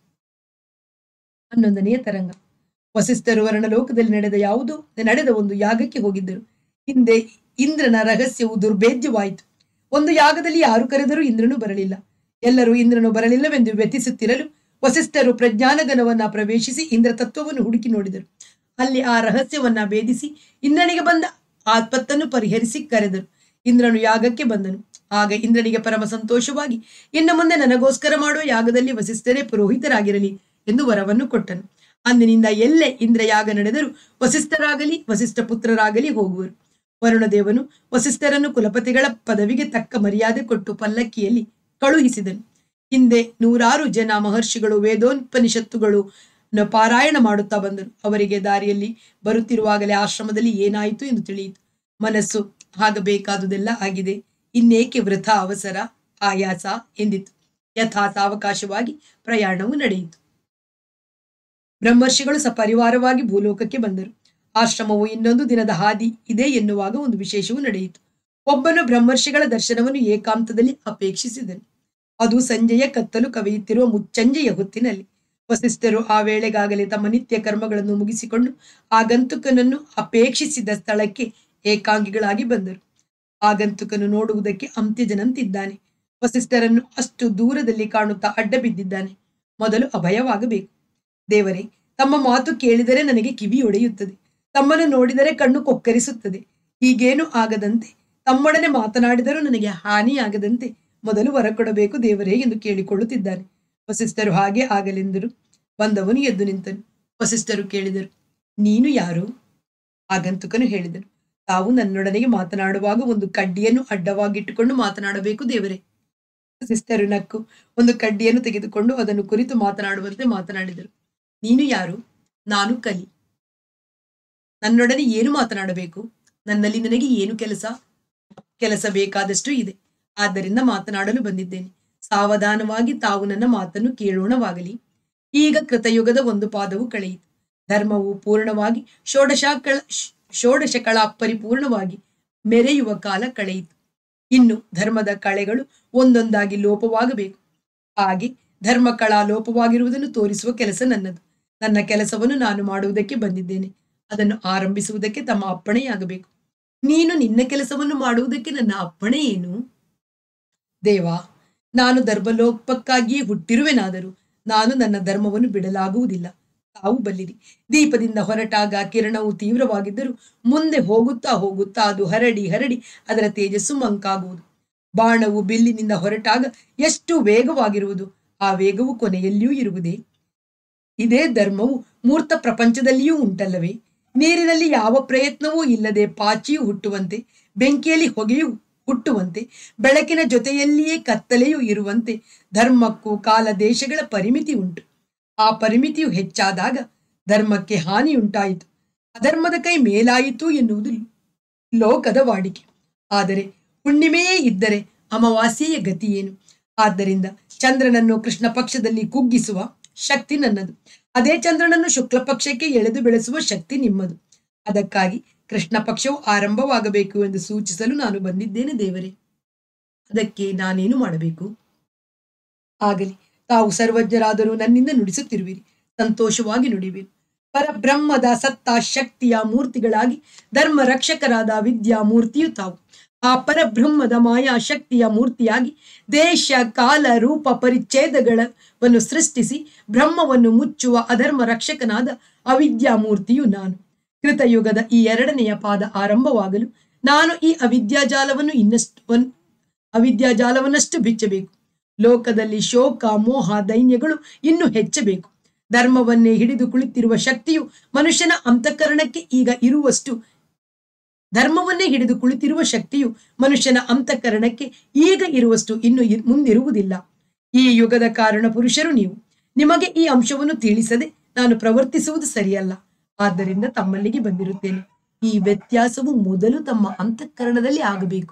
ಹನ್ನೊಂದನೆಯ ತರಂಗ ವಸಿಷ್ಠರು ವರ್ಣಲೋಕದಲ್ಲಿ ನಡೆದ ಯಾವುದೋ ನಡೆದ ಒಂದು ಯಾಗಕ್ಕೆ ಹೋಗಿದ್ದರು ಹಿಂದೆ ಇಂದ್ರನ ರಹಸ್ಯವು ದುರ್ಭೇದ್ಯವಾಯಿತು ಒಂದು ಯಾಗದಲ್ಲಿ ಯಾರು ಕರೆದರೂ ಇಂದ್ರನು ಬರಲಿಲ್ಲ ಎಲ್ಲರೂ ಇಂದ್ರನು ಬರಲಿಲ್ಲವೆಂದು ವ್ಯತಿಸುತ್ತಿರಲು ವಸಿಷ್ಠರು ಪ್ರಜ್ಞಾನಗನವನ್ನ ಪ್ರವೇಶಿಸಿ ಇಂದ್ರ ತತ್ವವನ್ನು ಹುಡುಕಿ ನೋಡಿದರು ಅಲ್ಲಿ ಆ ರಹಸ್ಯವನ್ನ ಭೇದಿಸಿ ಇಂದ್ರನಿಗೆ ಬಂದ ಆತ್ಪತ್ತನ್ನು ಪರಿಹರಿಸಿ ಕರೆದರು ಇಂದ್ರನು ಯಾಗಕ್ಕೆ ಬಂದನು ಆಗ ಇಂದ್ರನಿಗೆ ಪರಮ ಸಂತೋಷವಾಗಿ ಇನ್ನು ಮುಂದೆ ನನಗೋಸ್ಕರ ಮಾಡುವ ಯಾಗದಲ್ಲಿ ವಸಿಷ್ಠರೇ ಪುರೋಹಿತರಾಗಿರಲಿ ಎಂದು ವರವನ್ನು ಕೊಟ್ಟನು ಅಂದಿನಿಂದ ಎಲ್ಲೇ ಇಂದ್ರ ಯಾಗ ನಡೆದರೂ ವಸಿಷ್ಠರಾಗಲಿ ವಸಿಷ್ಠ ಪುತ್ರರಾಗಲಿ ಹೋಗುವರು ವರುಣದೇವನು ವಸಿಷ್ಠರನ್ನು ಕುಲಪತಿಗಳ ಪದವಿಗೆ ತಕ್ಕ ಮರ್ಯಾದೆ ಕೊಟ್ಟು ಪಲ್ಲಕ್ಕಿಯಲ್ಲಿ ಕಳುಹಿಸಿದನು ಹಿಂದೆ ನೂರಾರು ಜನ ಮಹರ್ಷಿಗಳು ವೇದೋಪನಿಷತ್ತುಗಳು ನ ಪಾರಾಯಣ ಮಾಡುತ್ತಾ ಬಂದರು ಅವರಿಗೆ ದಾರಿಯಲ್ಲಿ ಬರುತ್ತಿರುವಾಗಲೇ ಆಶ್ರಮದಲ್ಲಿ ಏನಾಯಿತು ಎಂದು ತಿಳಿಯಿತು ಮನಸ್ಸು ಆಗಬೇಕಾದುದೆಲ್ಲ ಆಗಿದೆ ಇನ್ನೇಕೆ ವೃಥಾ ಅವಸರ ಆಯಾಸ ಎಂದಿತು ಯಥಾ ಸಾವಕಾಶವಾಗಿ ಪ್ರಯಾಣವು ನಡೆಯಿತು ಬ್ರಹ್ಮರ್ಷಿಗಳು ಸಪರಿವಾರವಾಗಿ ಭೂಲೋಕಕ್ಕೆ ಬಂದರು ಆಶ್ರಮವು ಇನ್ನೊಂದು ದಿನದ ಹಾದಿ ಇದೆ ಎನ್ನುವಾಗ ಒಂದು ವಿಶೇಷವೂ ನಡೆಯಿತು ಒಬ್ಬನು ಬ್ರಹ್ಮರ್ಷಿಗಳ ದರ್ಶನವನ್ನು ಏಕಾಂತದಲ್ಲಿ ಅಪೇಕ್ಷಿಸಿದನು ಅದು ಸಂಜೆಯ ಕತ್ತಲು ಕವಿಯುತ್ತಿರುವ ಮುಚ್ಚಂಜೆಯ ಹೊತ್ತಿನಲ್ಲಿ ವಸಿಷ್ಠರು ಆ ವೇಳೆಗಾಗಲೇ ತಮ್ಮ ನಿತ್ಯ ಕರ್ಮಗಳನ್ನು ಮುಗಿಸಿಕೊಂಡು ಆಗಂತುಕನನ್ನು ಅಪೇಕ್ಷಿಸಿದ ಸ್ಥಳಕ್ಕೆ ಏಕಾಂಗಿಗಳಾಗಿ ಬಂದರು ಆಗಂತುಕನು ನೋಡುವುದಕ್ಕೆ ಅಂತ್ಯಜನಂತಿದ್ದಾನೆ ವಸಿಷ್ಠರನ್ನು ಅಷ್ಟು ದೂರದಲ್ಲಿ ಕಾಣುತ್ತಾ ಅಡ್ಡ ಬಿದ್ದಿದ್ದಾನೆ ಮೊದಲು ಅಭಯವಾಗಬೇಕು ದೇವರೇ ತಮ್ಮ ಮಾತು ಕೇಳಿದರೆ ನನಗೆ ಕಿವಿ ಒಡೆಯುತ್ತದೆ ತಮ್ಮನ್ನು ನೋಡಿದರೆ ಕಣ್ಣು ಕೊಕ್ಕರಿಸುತ್ತದೆ ಹೀಗೇನು ಆಗದಂತೆ ತಮ್ಮೊಡನೆ ಮಾತನಾಡಿದರೂ ನನಗೆ ಹಾನಿಯಾಗದಂತೆ ಮೊದಲು ವರ ಕೊಡಬೇಕು ದೇವರೇ ಎಂದು ಕೇಳಿಕೊಳ್ಳುತ್ತಿದ್ದಾನೆ ವಸಿಷ್ಠರು ಹಾಗೆ ಆಗಲೆಂದರು ಬಂದವನು ಎದ್ದು ನಿಂತನು ವಸಿಷ್ಠರು ಕೇಳಿದರು ನೀನು ಯಾರು ಆಗಂತುಕನು ಹೇಳಿದನು ತಾವು ನನ್ನೊಡನೆಗೆ ಮಾತನಾಡುವಾಗ ಒಂದು ಕಡ್ಡಿಯನ್ನು ಅಡ್ಡವಾಗಿಟ್ಟುಕೊಂಡು ಮಾತನಾಡಬೇಕು ದೇವರೇ ವಸಿಷ್ಠರು ನಕ್ಕು ಒಂದು ಕಡ್ಡಿಯನ್ನು ತೆಗೆದುಕೊಂಡು ಅದನ್ನು ಕುರಿತು ಮಾತನಾಡುವಂತೆ ಮಾತನಾಡಿದರು ನೀನು ಯಾರು ನಾನು ಕಲಿ ನನ್ನೊಡನೆ ಏನು ಮಾತನಾಡಬೇಕು ನನ್ನಲ್ಲಿ ನನಗೆ ಏನು ಕೆಲಸ ಕೆಲಸ ಬೇಕಾದಷ್ಟು ಇದೆ ಆದ್ದರಿಂದ ಮಾತನಾಡಲು ಬಂದಿದ್ದೇನೆ ಸಾವಧಾನವಾಗಿ ತಾವು ನನ್ನ ಮಾತನ್ನು ಕೇಳೋಣವಾಗಲಿ ಈಗ ಕೃತಯುಗದ ಒಂದು ಪಾದವು ಕಳೆಯಿತು ಧರ್ಮವು ಪೂರ್ಣವಾಗಿ ಷೋಡಶಕಳ ಷೋಡಶಕಳ ಪರಿಪೂರ್ಣವಾಗಿ ಮೆರೆಯುವ ಕಾಲ ಕಳೆಯಿತು ಇನ್ನು ಧರ್ಮದ ಕಳೆಗಳು ಒಂದೊಂದಾಗಿ ಲೋಪವಾಗಬೇಕು ಹಾಗೆ ಧರ್ಮಕಳ ಲೋಪವಾಗಿರುವುದನ್ನು ತೋರಿಸುವ ಕೆಲಸ ನನ್ನದು ನನ್ನ ಕೆಲಸವನ್ನು ನಾನು ಮಾಡುವುದಕ್ಕೆ ಬಂದಿದ್ದೇನೆ ಅದನ್ನು ಆರಂಭಿಸುವುದಕ್ಕೆ ತಮ್ಮ ಅಪ್ಪಣೆಯಾಗಬೇಕು ನೀನು ನಿನ್ನ ಕೆಲಸವನ್ನು ಮಾಡುವುದಕ್ಕೆ ನನ್ನ ಅಪ್ಪಣೆ ಏನು ದೇವ ನಾನು ಧರ್ಮಲೋಪಕ್ಕಾಗಿಯೇ ಹುಟ್ಟಿರುವೆನಾದರೂ ನಾನು ನನ್ನ ಧರ್ಮವನ್ನು ಬಿಡಲಾಗುವುದಿಲ್ಲ ತಾವು ಬಲ್ಲಿರಿ ದೀಪದಿಂದ ಹೊರಟಾಗ ಕಿರಣವು ತೀವ್ರವಾಗಿದ್ದರೂ ಮುಂದೆ ಹೋಗುತ್ತಾ ಹೋಗುತ್ತಾ ಅದು ಹರಡಿ ಹರಡಿ ಅದರ ತೇಜಸ್ಸು ಮಂಕಾಗುವುದು ಬಾಣವು ಬಿಲ್ಲಿನಿಂದ ಹೊರಟಾಗ ಎಷ್ಟು ವೇಗವಾಗಿರುವುದು ಆ ವೇಗವು ಕೊನೆಯಲ್ಲಿಯೂ ಇರುವುದೇ ಇದೇ ಧರ್ಮವು ಮೂರ್ತ ಪ್ರಪಂಚದಲ್ಲಿಯೂ ಉಂಟಲ್ಲವೇ ನೀರಿನಲ್ಲಿ ಯಾವ ಪ್ರಯತ್ನವೂ ಇಲ್ಲದೆ ಪಾಚಿಯು ಹುಟ್ಟುವಂತೆ ಬೆಂಕಿಯಲ್ಲಿ ಹೊಗೆಯು ಹುಟ್ಟುವಂತೆ ಬೆಳಕಿನ ಜೊತೆಯಲ್ಲಿಯೇ ಕತ್ತಲೆಯೂ ಇರುವಂತೆ ಧರ್ಮಕ್ಕೂ ಕಾಲ ದೇಶಗಳ ಪರಿಮಿತಿ ಉಂಟು ಆ ಪರಿಮಿತಿಯು ಹೆಚ್ಚಾದಾಗ ಧರ್ಮಕ್ಕೆ ಹಾನಿಯುಂಟಾಯಿತು ಅಧರ್ಮದ ಕೈ ಮೇಲಾಯಿತು ಎನ್ನುವುದು ಲೋಕದ ವಾಡಿಕೆ ಆದರೆ ಹುಣ್ಣಿಮೆಯೇ ಇದ್ದರೆ ಅಮಾವಾಸ್ಯೆಯ ಗತಿಯೇನು ಆದ್ದರಿಂದ ಚಂದ್ರನನ್ನು ಕೃಷ್ಣ ಪಕ್ಷದಲ್ಲಿ ಕುಗ್ಗಿಸುವ ಶಕ್ತಿ ನನ್ನದು ಅದೇ ಚಂದ್ರನನ್ನು ಶುಕ್ಲ ಪಕ್ಷಕ್ಕೆ ಎಳೆದು ಬೆಳೆಸುವ ಶಕ್ತಿ ನಿಮ್ಮದು ಅದಕ್ಕಾಗಿ ಕೃಷ್ಣ ಪಕ್ಷವು ಆರಂಭವಾಗಬೇಕು ಎಂದು ಸೂಚಿಸಲು ನಾನು ಬಂದಿದ್ದೇನೆ ದೇವರೇ ಅದಕ್ಕೆ ನಾನೇನು ಮಾಡಬೇಕು ಆಗಲಿ ತಾವು ಸರ್ವಜ್ಞರಾದರೂ ನನ್ನಿಂದ ನುಡಿಸುತ್ತಿರುವಿರಿ ಸಂತೋಷವಾಗಿ ನುಡಿವಿರಿ ಪರಬ್ರಹ್ಮದ ಸತ್ತ ಶಕ್ತಿಯ ಮೂರ್ತಿಗಳಾಗಿ ಧರ್ಮ ರಕ್ಷಕರಾದ ವಿದ್ಯಾ ಮೂರ್ತಿಯು ತಾವು ಆ ಪರಬ್ರಹ್ಮದ ಮಾಯಾ ಶಕ್ತಿಯ ಮೂರ್ತಿಯಾಗಿ ದೇಶ ಕಾಲ ರೂಪ ಪರಿಚ್ಛೇದಗಳನ್ನು ಸೃಷ್ಟಿಸಿ ಬ್ರಹ್ಮವನ್ನು ಮುಚ್ಚುವ ಅಧರ್ಮ ರಕ್ಷಕನಾದ ಅವಿದ್ಯಾ ಮೂರ್ತಿಯು ನಾನು ಕೃತಯುಗದ ಈ ಎರಡನೆಯ ಪಾದ ಆರಂಭವಾಗಲು ನಾನು ಈ ಅವಿದ್ಯಾಜಾಲವನ್ನು ಇನ್ನಷ್ಟು ಒನ್- ಅವಿದ್ಯಾಜಾಲವನ್ನಷ್ಟು ಬಿಚ್ಚಬೇಕು ಲೋಕದಲ್ಲಿ ಶೋಕ ಮೋಹ ದೈನ್ಯಗಳು ಇನ್ನೂ ಹೆಚ್ಚಬೇಕು ಧರ್ಮವನ್ನೇ ಹಿಡಿದು ಕುಳಿತಿರುವ ಶಕ್ತಿಯು ಮನುಷ್ಯನ ಅಂತಃಕರಣಕ್ಕೆ ಈಗ ಇರುವಷ್ಟು ಧರ್ಮವನ್ನೇ ಹಿಡಿದು ಕುಳಿತಿರುವ ಶಕ್ತಿಯು ಮನುಷ್ಯನ ಅಂತಃಕರಣಕ್ಕೆ ಈಗ ಇರುವಷ್ಟು ಇನ್ನು ಇರ್- ಮುಂದಿರುವುದಿಲ್ಲ ಈ ಯುಗದ ಕಾರಣ ಪುರುಷರು ನೀವು ನಿಮಗೆ ಈ ಅಂಶವನ್ನು ತಿಳಿಸದೆ ನಾನು ಪ್ರವರ್ತಿಸುವುದು ಸರಿಯಲ್ಲ ಆದ್ದರಿಂದ ತಮ್ಮಲ್ಲಿಗೆ ಬಂದಿರುತ್ತೇನೆ ಈ ವ್ಯತ್ಯಾಸವು ಮೊದಲು ತಮ್ಮ ಅಂತಃಕರಣದಲ್ಲಿ ಆಗಬೇಕು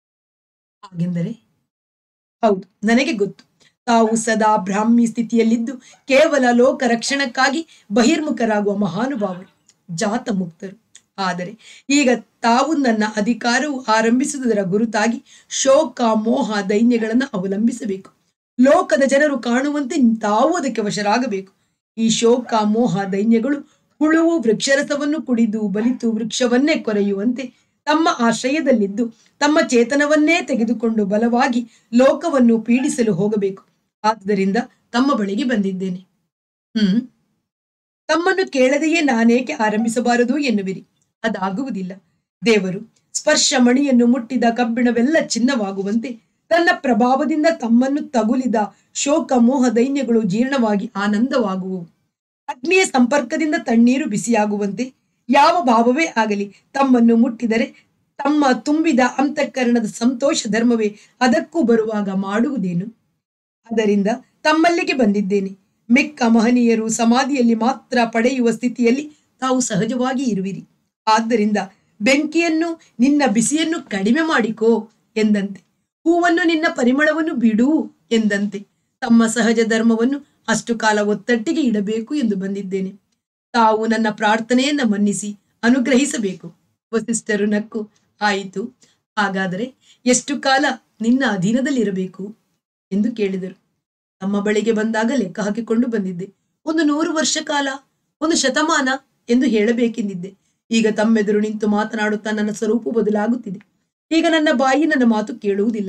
ಹಾಗೆಂದರೆ ಹೌದು ನನಗೆ ಗೊತ್ತು ತಾವು ಸದಾ ಬ್ರಾಹ್ಮಿ ಸ್ಥಿತಿಯಲ್ಲಿದ್ದು ಕೇವಲ ಲೋಕ ರಕ್ಷಣಕ್ಕಾಗಿ ಬಹಿರ್ಮುಖರಾಗುವ ಮಹಾನುಭಾವರು ಜಾತ ಮುಕ್ತರು ಆದರೆ ಈಗ ತಾವು ನನ್ನ ಅಧಿಕಾರವು ಆರಂಭಿಸುವುದರ ಗುರುತಾಗಿ ಶೋಕ ಮೋಹ ದೈನ್ಯಗಳನ್ನು ಅವಲಂಬಿಸಬೇಕು ಲೋಕದ ಜನರು ಕಾಣುವಂತೆ ತಾವು ಅದಕ್ಕೆ ವಶರಾಗಬೇಕು ಈ ಶೋಕ ಮೋಹ ದೈನ್ಯಗಳು ಹುಳುವು ವೃಕ್ಷರಸವನ್ನು ಕುಡಿದು ಬಲಿತು ವೃಕ್ಷವನ್ನೇ ಕೊರೆಯುವಂತೆ ತಮ್ಮ ಆಶ್ರಯದಲ್ಲಿದ್ದು ತಮ್ಮ ಚೇತನವನ್ನೇ ತೆಗೆದುಕೊಂಡು ಬಲವಾಗಿ ಲೋಕವನ್ನು ಪೀಡಿಸಲು ಹೋಗಬೇಕು ಆದ್ದರಿಂದ ತಮ್ಮ ಬಳಿಗೆ ಬಂದಿದ್ದೇನೆ ಹ್ಮ್ ತಮ್ಮನ್ನು ಕೇಳದೆಯೇ ನಾನೇಕೆ ಆರಂಭಿಸಬಾರದು ಎನ್ನುವಿರಿ ಅದಾಗುವುದಿಲ್ಲ ದೇವರು ಸ್ಪರ್ಶ ಮಣಿಯನ್ನು ಮುಟ್ಟಿದ ಕಬ್ಬಿಣವೆಲ್ಲ ಚಿನ್ನವಾಗುವಂತೆ ತನ್ನ ಪ್ರಭಾವದಿಂದ ತಮ್ಮನ್ನು ತಗುಲಿದ ಶೋಕ ಮೋಹ ದೈನ್ಯಗಳು ಜೀರ್ಣವಾಗಿ ಆನಂದವಾಗುವವು ಅಗ್ನಿಯ ಸಂಪರ್ಕದಿಂದ ತಣ್ಣೀರು ಬಿಸಿಯಾಗುವಂತೆ ಯಾವ ಭಾವವೇ ಆಗಲಿ ತಮ್ಮನ್ನು ಮುಟ್ಟಿದರೆ ತಮ್ಮ ತುಂಬಿದ ಅಂತಃಕರಣದ ಸಂತೋಷ ಧರ್ಮವೇ ಅದಕ್ಕೂ ಬರುವಾಗ ಮಾಡುವುದೇನು ಅದರಿಂದ ತಮ್ಮಲ್ಲಿಗೆ ಬಂದಿದ್ದೇನೆ ಮಿಕ್ಕ ಮಹನೀಯರು ಸಮಾಧಿಯಲ್ಲಿ ಮಾತ್ರ ಪಡೆಯುವ ಸ್ಥಿತಿಯಲ್ಲಿ ತಾವು ಸಹಜವಾಗಿ ಇರುವಿರಿ ಆದ್ದರಿಂದ ಬೆಂಕಿಯನ್ನು ನಿನ್ನ ಬಿಸಿಯನ್ನು ಕಡಿಮೆ ಮಾಡಿಕೋ ಎಂದಂತೆ ಹೂವನ್ನು ನಿನ್ನ ಪರಿಮಳವನ್ನು ಬಿಡು ಎಂದಂತೆ ತಮ್ಮ ಸಹಜ ಧರ್ಮವನ್ನು ಅಷ್ಟು ಕಾಲ ಒತ್ತಟ್ಟಿಗೆ ಇಡಬೇಕು ಎಂದು ಬಂದಿದ್ದೇನೆ ತಾವು ನನ್ನ ಪ್ರಾರ್ಥನೆಯನ್ನ ಮನ್ನಿಸಿ ಅನುಗ್ರಹಿಸಬೇಕು ವಸಿಷ್ಠರು ನಕ್ಕು ಆಯಿತು ಹಾಗಾದರೆ ಎಷ್ಟು ಕಾಲ ನಿನ್ನ ಅಧೀನದಲ್ಲಿರಬೇಕು ಎಂದು ಕೇಳಿದರು ತಮ್ಮ ಬಳಿಗೆ ಬಂದಾಗ ಲೆಕ್ಕ ಹಾಕಿಕೊಂಡು ಬಂದಿದ್ದೆ ಒಂದು ನೂರು ವರ್ಷ ಕಾಲ ಒಂದು ಶತಮಾನ ಎಂದು ಹೇಳಬೇಕೆಂದಿದ್ದೆ ಈಗ ತಮ್ಮೆದುರು ನಿಂತು ಮಾತನಾಡುತ್ತಾ ನನ್ನ ಸ್ವರೂಪ ಬದಲಾಗುತ್ತಿದೆ ಈಗ ನನ್ನ ಬಾಯಿ ನನ್ನ ಮಾತು ಕೇಳುವುದಿಲ್ಲ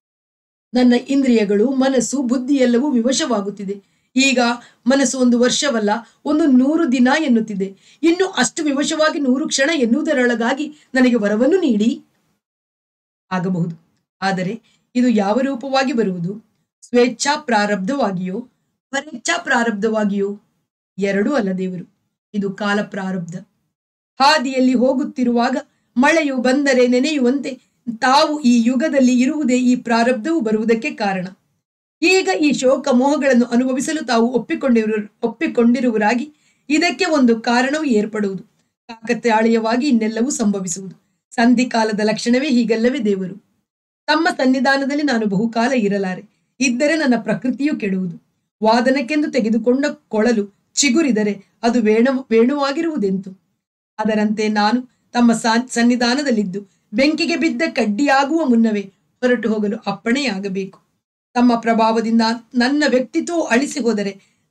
ನನ್ನ ಇಂದ್ರಿಯಗಳು ಮನಸ್ಸು ಬುದ್ಧಿ ಎಲ್ಲವೂ ವಿವಶವಾಗುತ್ತಿದೆ ಈಗ ಮನಸ್ಸು ಒಂದು ವರ್ಷವಲ್ಲ ಒಂದು ನೂರು ದಿನ ಎನ್ನುತ್ತಿದೆ ಇನ್ನು ಅಷ್ಟು ವಿವಶವಾಗಿ ನೂರು ಕ್ಷಣ ಎನ್ನುವುದರೊಳಗಾಗಿ ನನಗೆ ವರವನ್ನು ನೀಡಿ ಆಗಬಹುದು ಆದರೆ ಇದು ಯಾವ ರೂಪವಾಗಿ ಬರುವುದು ಸ್ವೇಚ್ಛಾ ಪ್ರಾರಬ್ಧವಾಗಿಯೋ ಪರೇಚ್ಛಾ ಪ್ರಾರಬ್ಧವಾಗಿಯೋ ಎರಡೂ ಅಲ್ಲ ದೇವರು ಇದು ಕಾಲ ಪ್ರಾರಬ್ಧ ಹಾದಿಯಲ್ಲಿ ಹೋಗುತ್ತಿರುವಾಗ ಮಳೆಯು ಬಂದರೆ ನೆನೆಯುವಂತೆ ತಾವು ಈ ಯುಗದಲ್ಲಿ ಇರುವುದೇ ಈ ಪ್ರಾರಬ್ಧವು ಬರುವುದಕ್ಕೆ ಕಾರಣ ಈಗ ಈ ಶೋಕ ಮೋಹಗಳನ್ನು ಅನುಭವಿಸಲು ತಾವು ಒಪ್ಪಿಕೊಂಡಿರು ಒಪ್ಪಿಕೊಂಡಿರುವರಾಗಿ ಇದಕ್ಕೆ ಒಂದು ಕಾರಣವು ಏರ್ಪಡುವುದು ಕಾಕತಾಳೀಯವಾಗಿ ಇನ್ನೆಲ್ಲವೂ ಸಂಭವಿಸುವುದು ಸಂಧಿಕಾಲದ ಲಕ್ಷಣವೇ ಹೀಗಲ್ಲವೇ ದೇವರು ತಮ್ಮ ಸನ್ನಿಧಾನದಲ್ಲಿ ನಾನು ಬಹುಕಾಲ ಇರಲಾರೆ ಇದ್ದರೆ ನನ್ನ ಪ್ರಕೃತಿಯು ಕೆಡುವುದು ವಾದನಕ್ಕೆಂದು ತೆಗೆದುಕೊಂಡ ಕೊಳಲು ಚಿಗುರಿದರೆ ಅದು ವೇಣ ವೇಣುವಾಗಿರುವುದೆಂತು ಅದರಂತೆ ನಾನು ತಮ್ಮ ಸಾ- ಸನ್ನಿಧಾನದಲ್ಲಿದ್ದು ಬೆಂಕಿಗೆ ಬಿದ್ದ ಕಡ್ಡಿಯಾಗುವ ಮುನ್ನವೇ ಹೊರಟು ಹೋಗಲು ಅಪ್ಪಣೆಯಾಗಬೇಕು ತಮ್ಮ ಪ್ರಭಾವದಿಂದ ನನ್ನ ವ್ಯಕ್ತಿತ್ವವು ಅಳಿಸಿ ಹೋದರೆ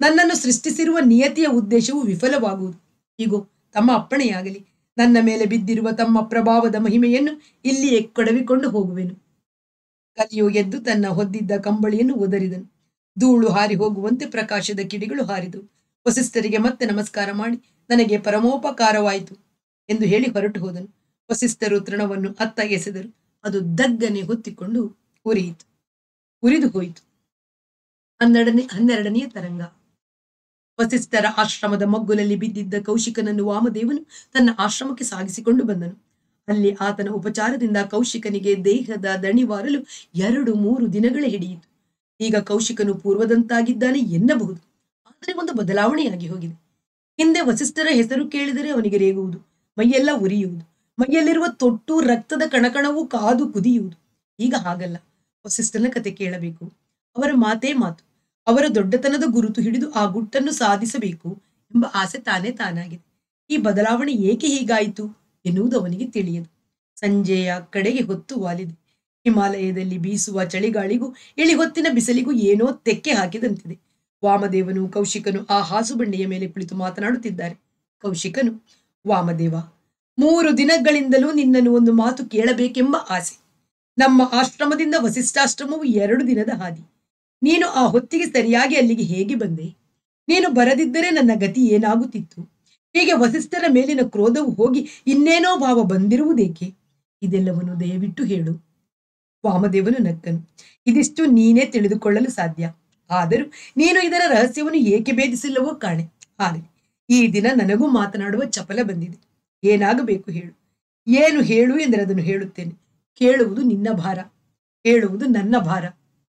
ನನ್ನನ್ನು ಸೃಷ್ಟಿಸಿರುವ ನಿಯತಿಯ ಉದ್ದೇಶವು ವಿಫಲವಾಗುವುದು ಹೀಗೋ ತಮ್ಮ ಅಪ್ಪಣೆಯಾಗಲಿ ನನ್ನ ಮೇಲೆ ಬಿದ್ದಿರುವ ತಮ್ಮ ಪ್ರಭಾವದ ಮಹಿಮೆಯನ್ನು ಇಲ್ಲಿಯೇ ಕೊಡವಿಕೊಂಡು ಹೋಗುವೆನು ಕಲಿಯು ಎದ್ದು ತನ್ನ ಹೊದ್ದಿದ್ದ ಕಂಬಳಿಯನ್ನು ಒದರಿದನು ಧೂಳು ಹಾರಿ ಹೋಗುವಂತೆ ಪ್ರಕಾಶದ ಕಿಡಿಗಳು ಹಾರಿದವು ವಸಿಷ್ಠರಿಗೆ ಮತ್ತೆ ನಮಸ್ಕಾರ ಮಾಡಿ ನನಗೆ ಪರಮೋಪಕಾರವಾಯಿತು ಎಂದು ಹೇಳಿ ಹೊರಟು ಹೋದನು ವಸಿಷ್ಠರು ತೃಣವನ್ನು ಅತ್ತ ಎಸೆದರು ಅದು ದಗ್ಗನೆ ಹೊತ್ತಿಕೊಂಡು ಉರಿಯಿತು ಉರಿದು ಹೋಯಿತು ಹನ್ನೆರಡನೇ ಹನ್ನೆರಡನೆಯ ತರಂಗ ವಸಿಷ್ಠರ ಆಶ್ರಮದ ಮಗ್ಗುಲಲ್ಲಿ ಬಿದ್ದಿದ್ದ ಕೌಶಿಕನನ್ನು ವಾಮದೇವನು ತನ್ನ ಆಶ್ರಮಕ್ಕೆ ಸಾಗಿಸಿಕೊಂಡು ಬಂದನು ಅಲ್ಲಿ ಆತನ ಉಪಚಾರದಿಂದ ಕೌಶಿಕನಿಗೆ ದೇಹದ ದಣಿವಾರಲು ಎರಡು ಮೂರು ದಿನಗಳೇ ಹಿಡಿಯಿತು ಈಗ ಕೌಶಿಕನು ಪೂರ್ವದಂತಾಗಿದ್ದಾನೆ ಎನ್ನಬಹುದು ಆದರೆ ಒಂದು ಬದಲಾವಣೆಯಾಗಿ ಹೋಗಿದೆ ಹಿಂದೆ ವಸಿಷ್ಠರ ಹೆಸರು ಕೇಳಿದರೆ ಅವನಿಗೆ ರೇಗುವುದು ಮೈಯೆಲ್ಲ ಉರಿಯುವುದು ಮೈಯಲ್ಲಿರುವ ತೊಟ್ಟು ರಕ್ತದ ಕಣಕಣವು ಕಾದು ಕುದಿಯುವುದು ಈಗ ಹಾಗಲ್ಲ ವಸಿಷ್ಠನ ಕತೆ ಕೇಳಬೇಕು ಅವರ ಮಾತೇ ಮಾತು ಅವರ ದೊಡ್ಡತನದ ಗುರುತು ಹಿಡಿದು ಆ ಗುಟ್ಟನ್ನು ಸಾಧಿಸಬೇಕು ಎಂಬ ಆಸೆ ತಾನೇ ತಾನಾಗಿದೆ ಈ ಬದಲಾವಣೆ ಏಕೆ ಹೀಗಾಯಿತು ಎನ್ನುವುದು ಅವನಿಗೆ ತಿಳಿಯದು ಸಂಜೆಯ ಕಡೆಗೆ ಹೊತ್ತು ವಾಲಿದೆ ಹಿಮಾಲಯದಲ್ಲಿ ಬೀಸುವ ಚಳಿಗಾಳಿಗೂ ಇಳಿ ಹೊತ್ತಿನ ಬಿಸಿಲಿಗೂ ಏನೋ ತೆಕ್ಕೆ ಹಾಕಿದಂತಿದೆ ವಾಮದೇವನು ಕೌಶಿಕನು ಆ ಹಾಸು ಬಂಡೆಯ ಮೇಲೆ ಕುಳಿತು ಮಾತನಾಡುತ್ತಿದ್ದಾರೆ ಕೌಶಿಕನು ವಾಮದೇವ ಮೂರು ದಿನಗಳಿಂದಲೂ ನಿನ್ನನ್ನು ಒಂದು ಮಾತು ಕೇಳಬೇಕೆಂಬ ಆಸೆ ನಮ್ಮ ಆಶ್ರಮದಿಂದ ವಸಿಷ್ಠಾಶ್ರಮವು ಎರಡು ದಿನದ ಹಾದಿ ನೀನು ಆ ಹೊತ್ತಿಗೆ ಸರಿಯಾಗಿ ಅಲ್ಲಿಗೆ ಹೇಗೆ ಬಂದೆ ನೀನು ಬರದಿದ್ದರೆ ನನ್ನ ಗತಿ ಏನಾಗುತ್ತಿತ್ತು ಹೀಗೆ ವಸಿಷ್ಠರ ಮೇಲಿನ ಕ್ರೋಧವು ಹೋಗಿ ಇನ್ನೇನೋ ಭಾವ ಬಂದಿರುವುದೇಕೆ ಇದೆಲ್ಲವನ್ನು ದಯವಿಟ್ಟು ಹೇಳು ವಾಮದೇವನು ನಕ್ಕನು ಇದಿಷ್ಟು ನೀನೇ ತಿಳಿದುಕೊಳ್ಳಲು ಸಾಧ್ಯ ಆದರೂ ನೀನು ಇದರ ರಹಸ್ಯವನ್ನು ಏಕೆ ಭೇದಿಸಿಲ್ಲವೋ ಕಾಣೆ ಆಗಲಿ ಈ ದಿನ ನನಗೂ ಮಾತನಾಡುವ ಚಪಲ ಬಂದಿದೆ ಏನಾಗಬೇಕು ಹೇಳು ಏನು ಹೇಳು ಎಂದರೆ ಅದನ್ನು ಹೇಳುತ್ತೇನೆ ಕೇಳುವುದು ನಿನ್ನ ಭಾರ ಹೇಳುವುದು ನನ್ನ ಭಾರ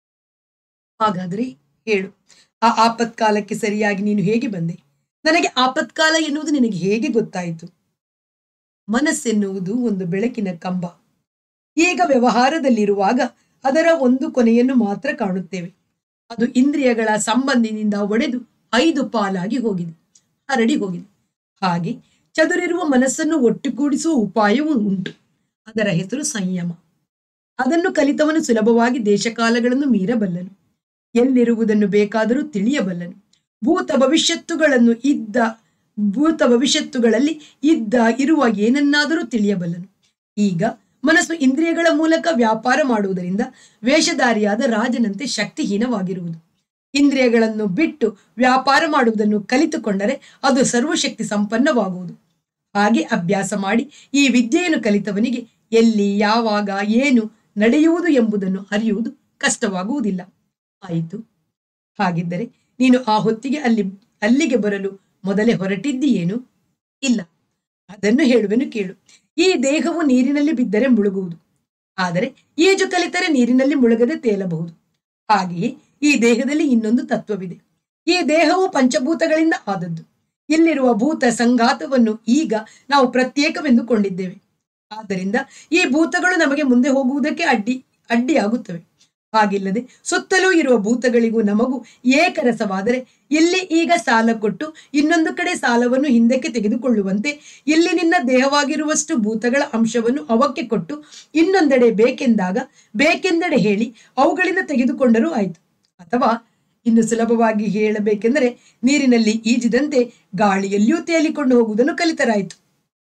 ಹಾಗಾದರೆ ಹೇಳು ಆ ಆಪತ್ಕಾಲಕ್ಕೆ ಸರಿಯಾಗಿ ನೀನು ಹೇಗೆ ಬಂದೆ ನನಗೆ ಆಪತ್ಕಾಲ ಎನ್ನುವುದು ನಿನಗೆ ಹೇಗೆ ಗೊತ್ತಾಯಿತು ಮನಸ್ಸೆನ್ನುವುದು ಒಂದು ಬೆಳಕಿನ ಕಂಬ ಈಗ ವ್ಯವಹಾರದಲ್ಲಿರುವಾಗ ಅದರ ಒಂದು ಕೊನೆಯನ್ನು ಮಾತ್ರ ಕಾಣುತ್ತೇವೆ ಅದು ಇಂದ್ರಿಯಗಳ ಸಂಬಂಧಿನಿಂದ ಒಡೆದು ಐದು ಪಾಲಾಗಿ ಹೋಗಿದೆ ಹರಡಿ ಹೋಗಿದೆ ಹಾಗೆ ಚದುರಿರುವ ಮನಸ್ಸನ್ನು ಒಟ್ಟುಗೂಡಿಸುವ ಉಪಾಯವೂ ಉಂಟು ಅದರ ಹೆಸರು ಸಂಯಮ ಅದನ್ನು ಕಲಿತವನು ಸುಲಭವಾಗಿ ದೇಶಕಾಲಗಳನ್ನು ಮೀರಬಲ್ಲನು ಎಲ್ಲಿರುವುದನ್ನು ಬೇಕಾದರೂ ತಿಳಿಯಬಲ್ಲನು ಭೂತ ಭವಿಷ್ಯತ್ತುಗಳನ್ನು ಇದ್ದ ಭೂತ ಭವಿಷ್ಯತ್ತುಗಳಲ್ಲಿ ಇದ್ದ ಇರುವ ಏನನ್ನಾದರೂ ತಿಳಿಯಬಲ್ಲನು ಈಗ ಮನಸ್ಸು ಇಂದ್ರಿಯಗಳ ಮೂಲಕ ವ್ಯಾಪಾರ ಮಾಡುವುದರಿಂದ ವೇಷಧಾರಿಯಾದ ರಾಜನಂತೆ ಶಕ್ತಿಹೀನವಾಗಿರುವುದು ಇಂದ್ರಿಯಗಳನ್ನು ಬಿಟ್ಟು ವ್ಯಾಪಾರ ಮಾಡುವುದನ್ನು ಕಲಿತುಕೊಂಡರೆ ಅದು ಸರ್ವಶಕ್ತಿ ಸಂಪನ್ನವಾಗುವುದು ಹಾಗೆ ಅಭ್ಯಾಸ ಮಾಡಿ ಈ ವಿದ್ಯೆಯನ್ನು ಕಲಿತವನಿಗೆ ಎಲ್ಲಿ ಯಾವಾಗ ಏನು ನಡೆಯುವುದು ಎಂಬುದನ್ನು ಅರಿಯುವುದು ಕಷ್ಟವಾಗುವುದಿಲ್ಲ ಆಯಿತು ಹಾಗಿದ್ದರೆ ನೀನು ಆ ಹೊತ್ತಿಗೆ ಅಲ್ಲಿ ಅಲ್ಲಿಗೆ ಬರಲು ಮೊದಲೇ ಹೊರಟಿದ್ದೀಯೇನು ಇಲ್ಲ ಅದನ್ನು ಹೇಳುವೆನು ಕೇಳು ಈ ದೇಹವು ನೀರಿನಲ್ಲಿ ಬಿದ್ದರೆ ಮುಳುಗುವುದು ಆದರೆ ಈಜು ಕಲಿತರೆ ನೀರಿನಲ್ಲಿ ಮುಳುಗದೆ ತೇಲಬಹುದು ಹಾಗೆಯೇ ಈ ದೇಹದಲ್ಲಿ ಇನ್ನೊಂದು ತತ್ವವಿದೆ ಈ ದೇಹವು ಪಂಚಭೂತಗಳಿಂದ ಆದದ್ದು ಇಲ್ಲಿರುವ ಭೂತ ಸಂಘಾತವನ್ನು ಈಗ ನಾವು ಪ್ರತ್ಯೇಕವೆಂದುಕೊಂಡಿದ್ದೇವೆ ಆದ್ದರಿಂದ ಈ ಭೂತಗಳು ನಮಗೆ ಮುಂದೆ ಹೋಗುವುದಕ್ಕೆ ಅಡ್ಡಿ ಅಡ್ಡಿಯಾಗುತ್ತವೆ ಹಾಗಿಲ್ಲದೆ ಸುತ್ತಲೂ ಇರುವ ಭೂತಗಳಿಗೂ ನಮಗೂ ಏಕರಸವಾದರೆ ಇಲ್ಲಿ ಈಗ ಸಾಲ ಕೊಟ್ಟು ಇನ್ನೊಂದು ಕಡೆ ಸಾಲವನ್ನು ಹಿಂದಕ್ಕೆ ತೆಗೆದುಕೊಳ್ಳುವಂತೆ ಇಲ್ಲಿ ನಿನ್ನ ದೇಹವಾಗಿರುವಷ್ಟು ಭೂತಗಳ ಅಂಶವನ್ನು ಅವಕ್ಕೆ ಕೊಟ್ಟು ಇನ್ನೊಂದೆಡೆ ಬೇಕೆಂದಾಗ ಬೇಕೆಂದೆಡೆ ಹೇಳಿ ಅವುಗಳಿಂದ ತೆಗೆದುಕೊಂಡರೂ ಆಯಿತು ಅಥವಾ ಇನ್ನು ಸುಲಭವಾಗಿ ಹೇಳಬೇಕೆಂದರೆ ನೀರಿನಲ್ಲಿ ಈಜಿದಂತೆ ಗಾಳಿಯಲ್ಲಿಯೂ ತೇಲಿಕೊಂಡು ಹೋಗುವುದನ್ನು ಕಲಿತರಾಯಿತು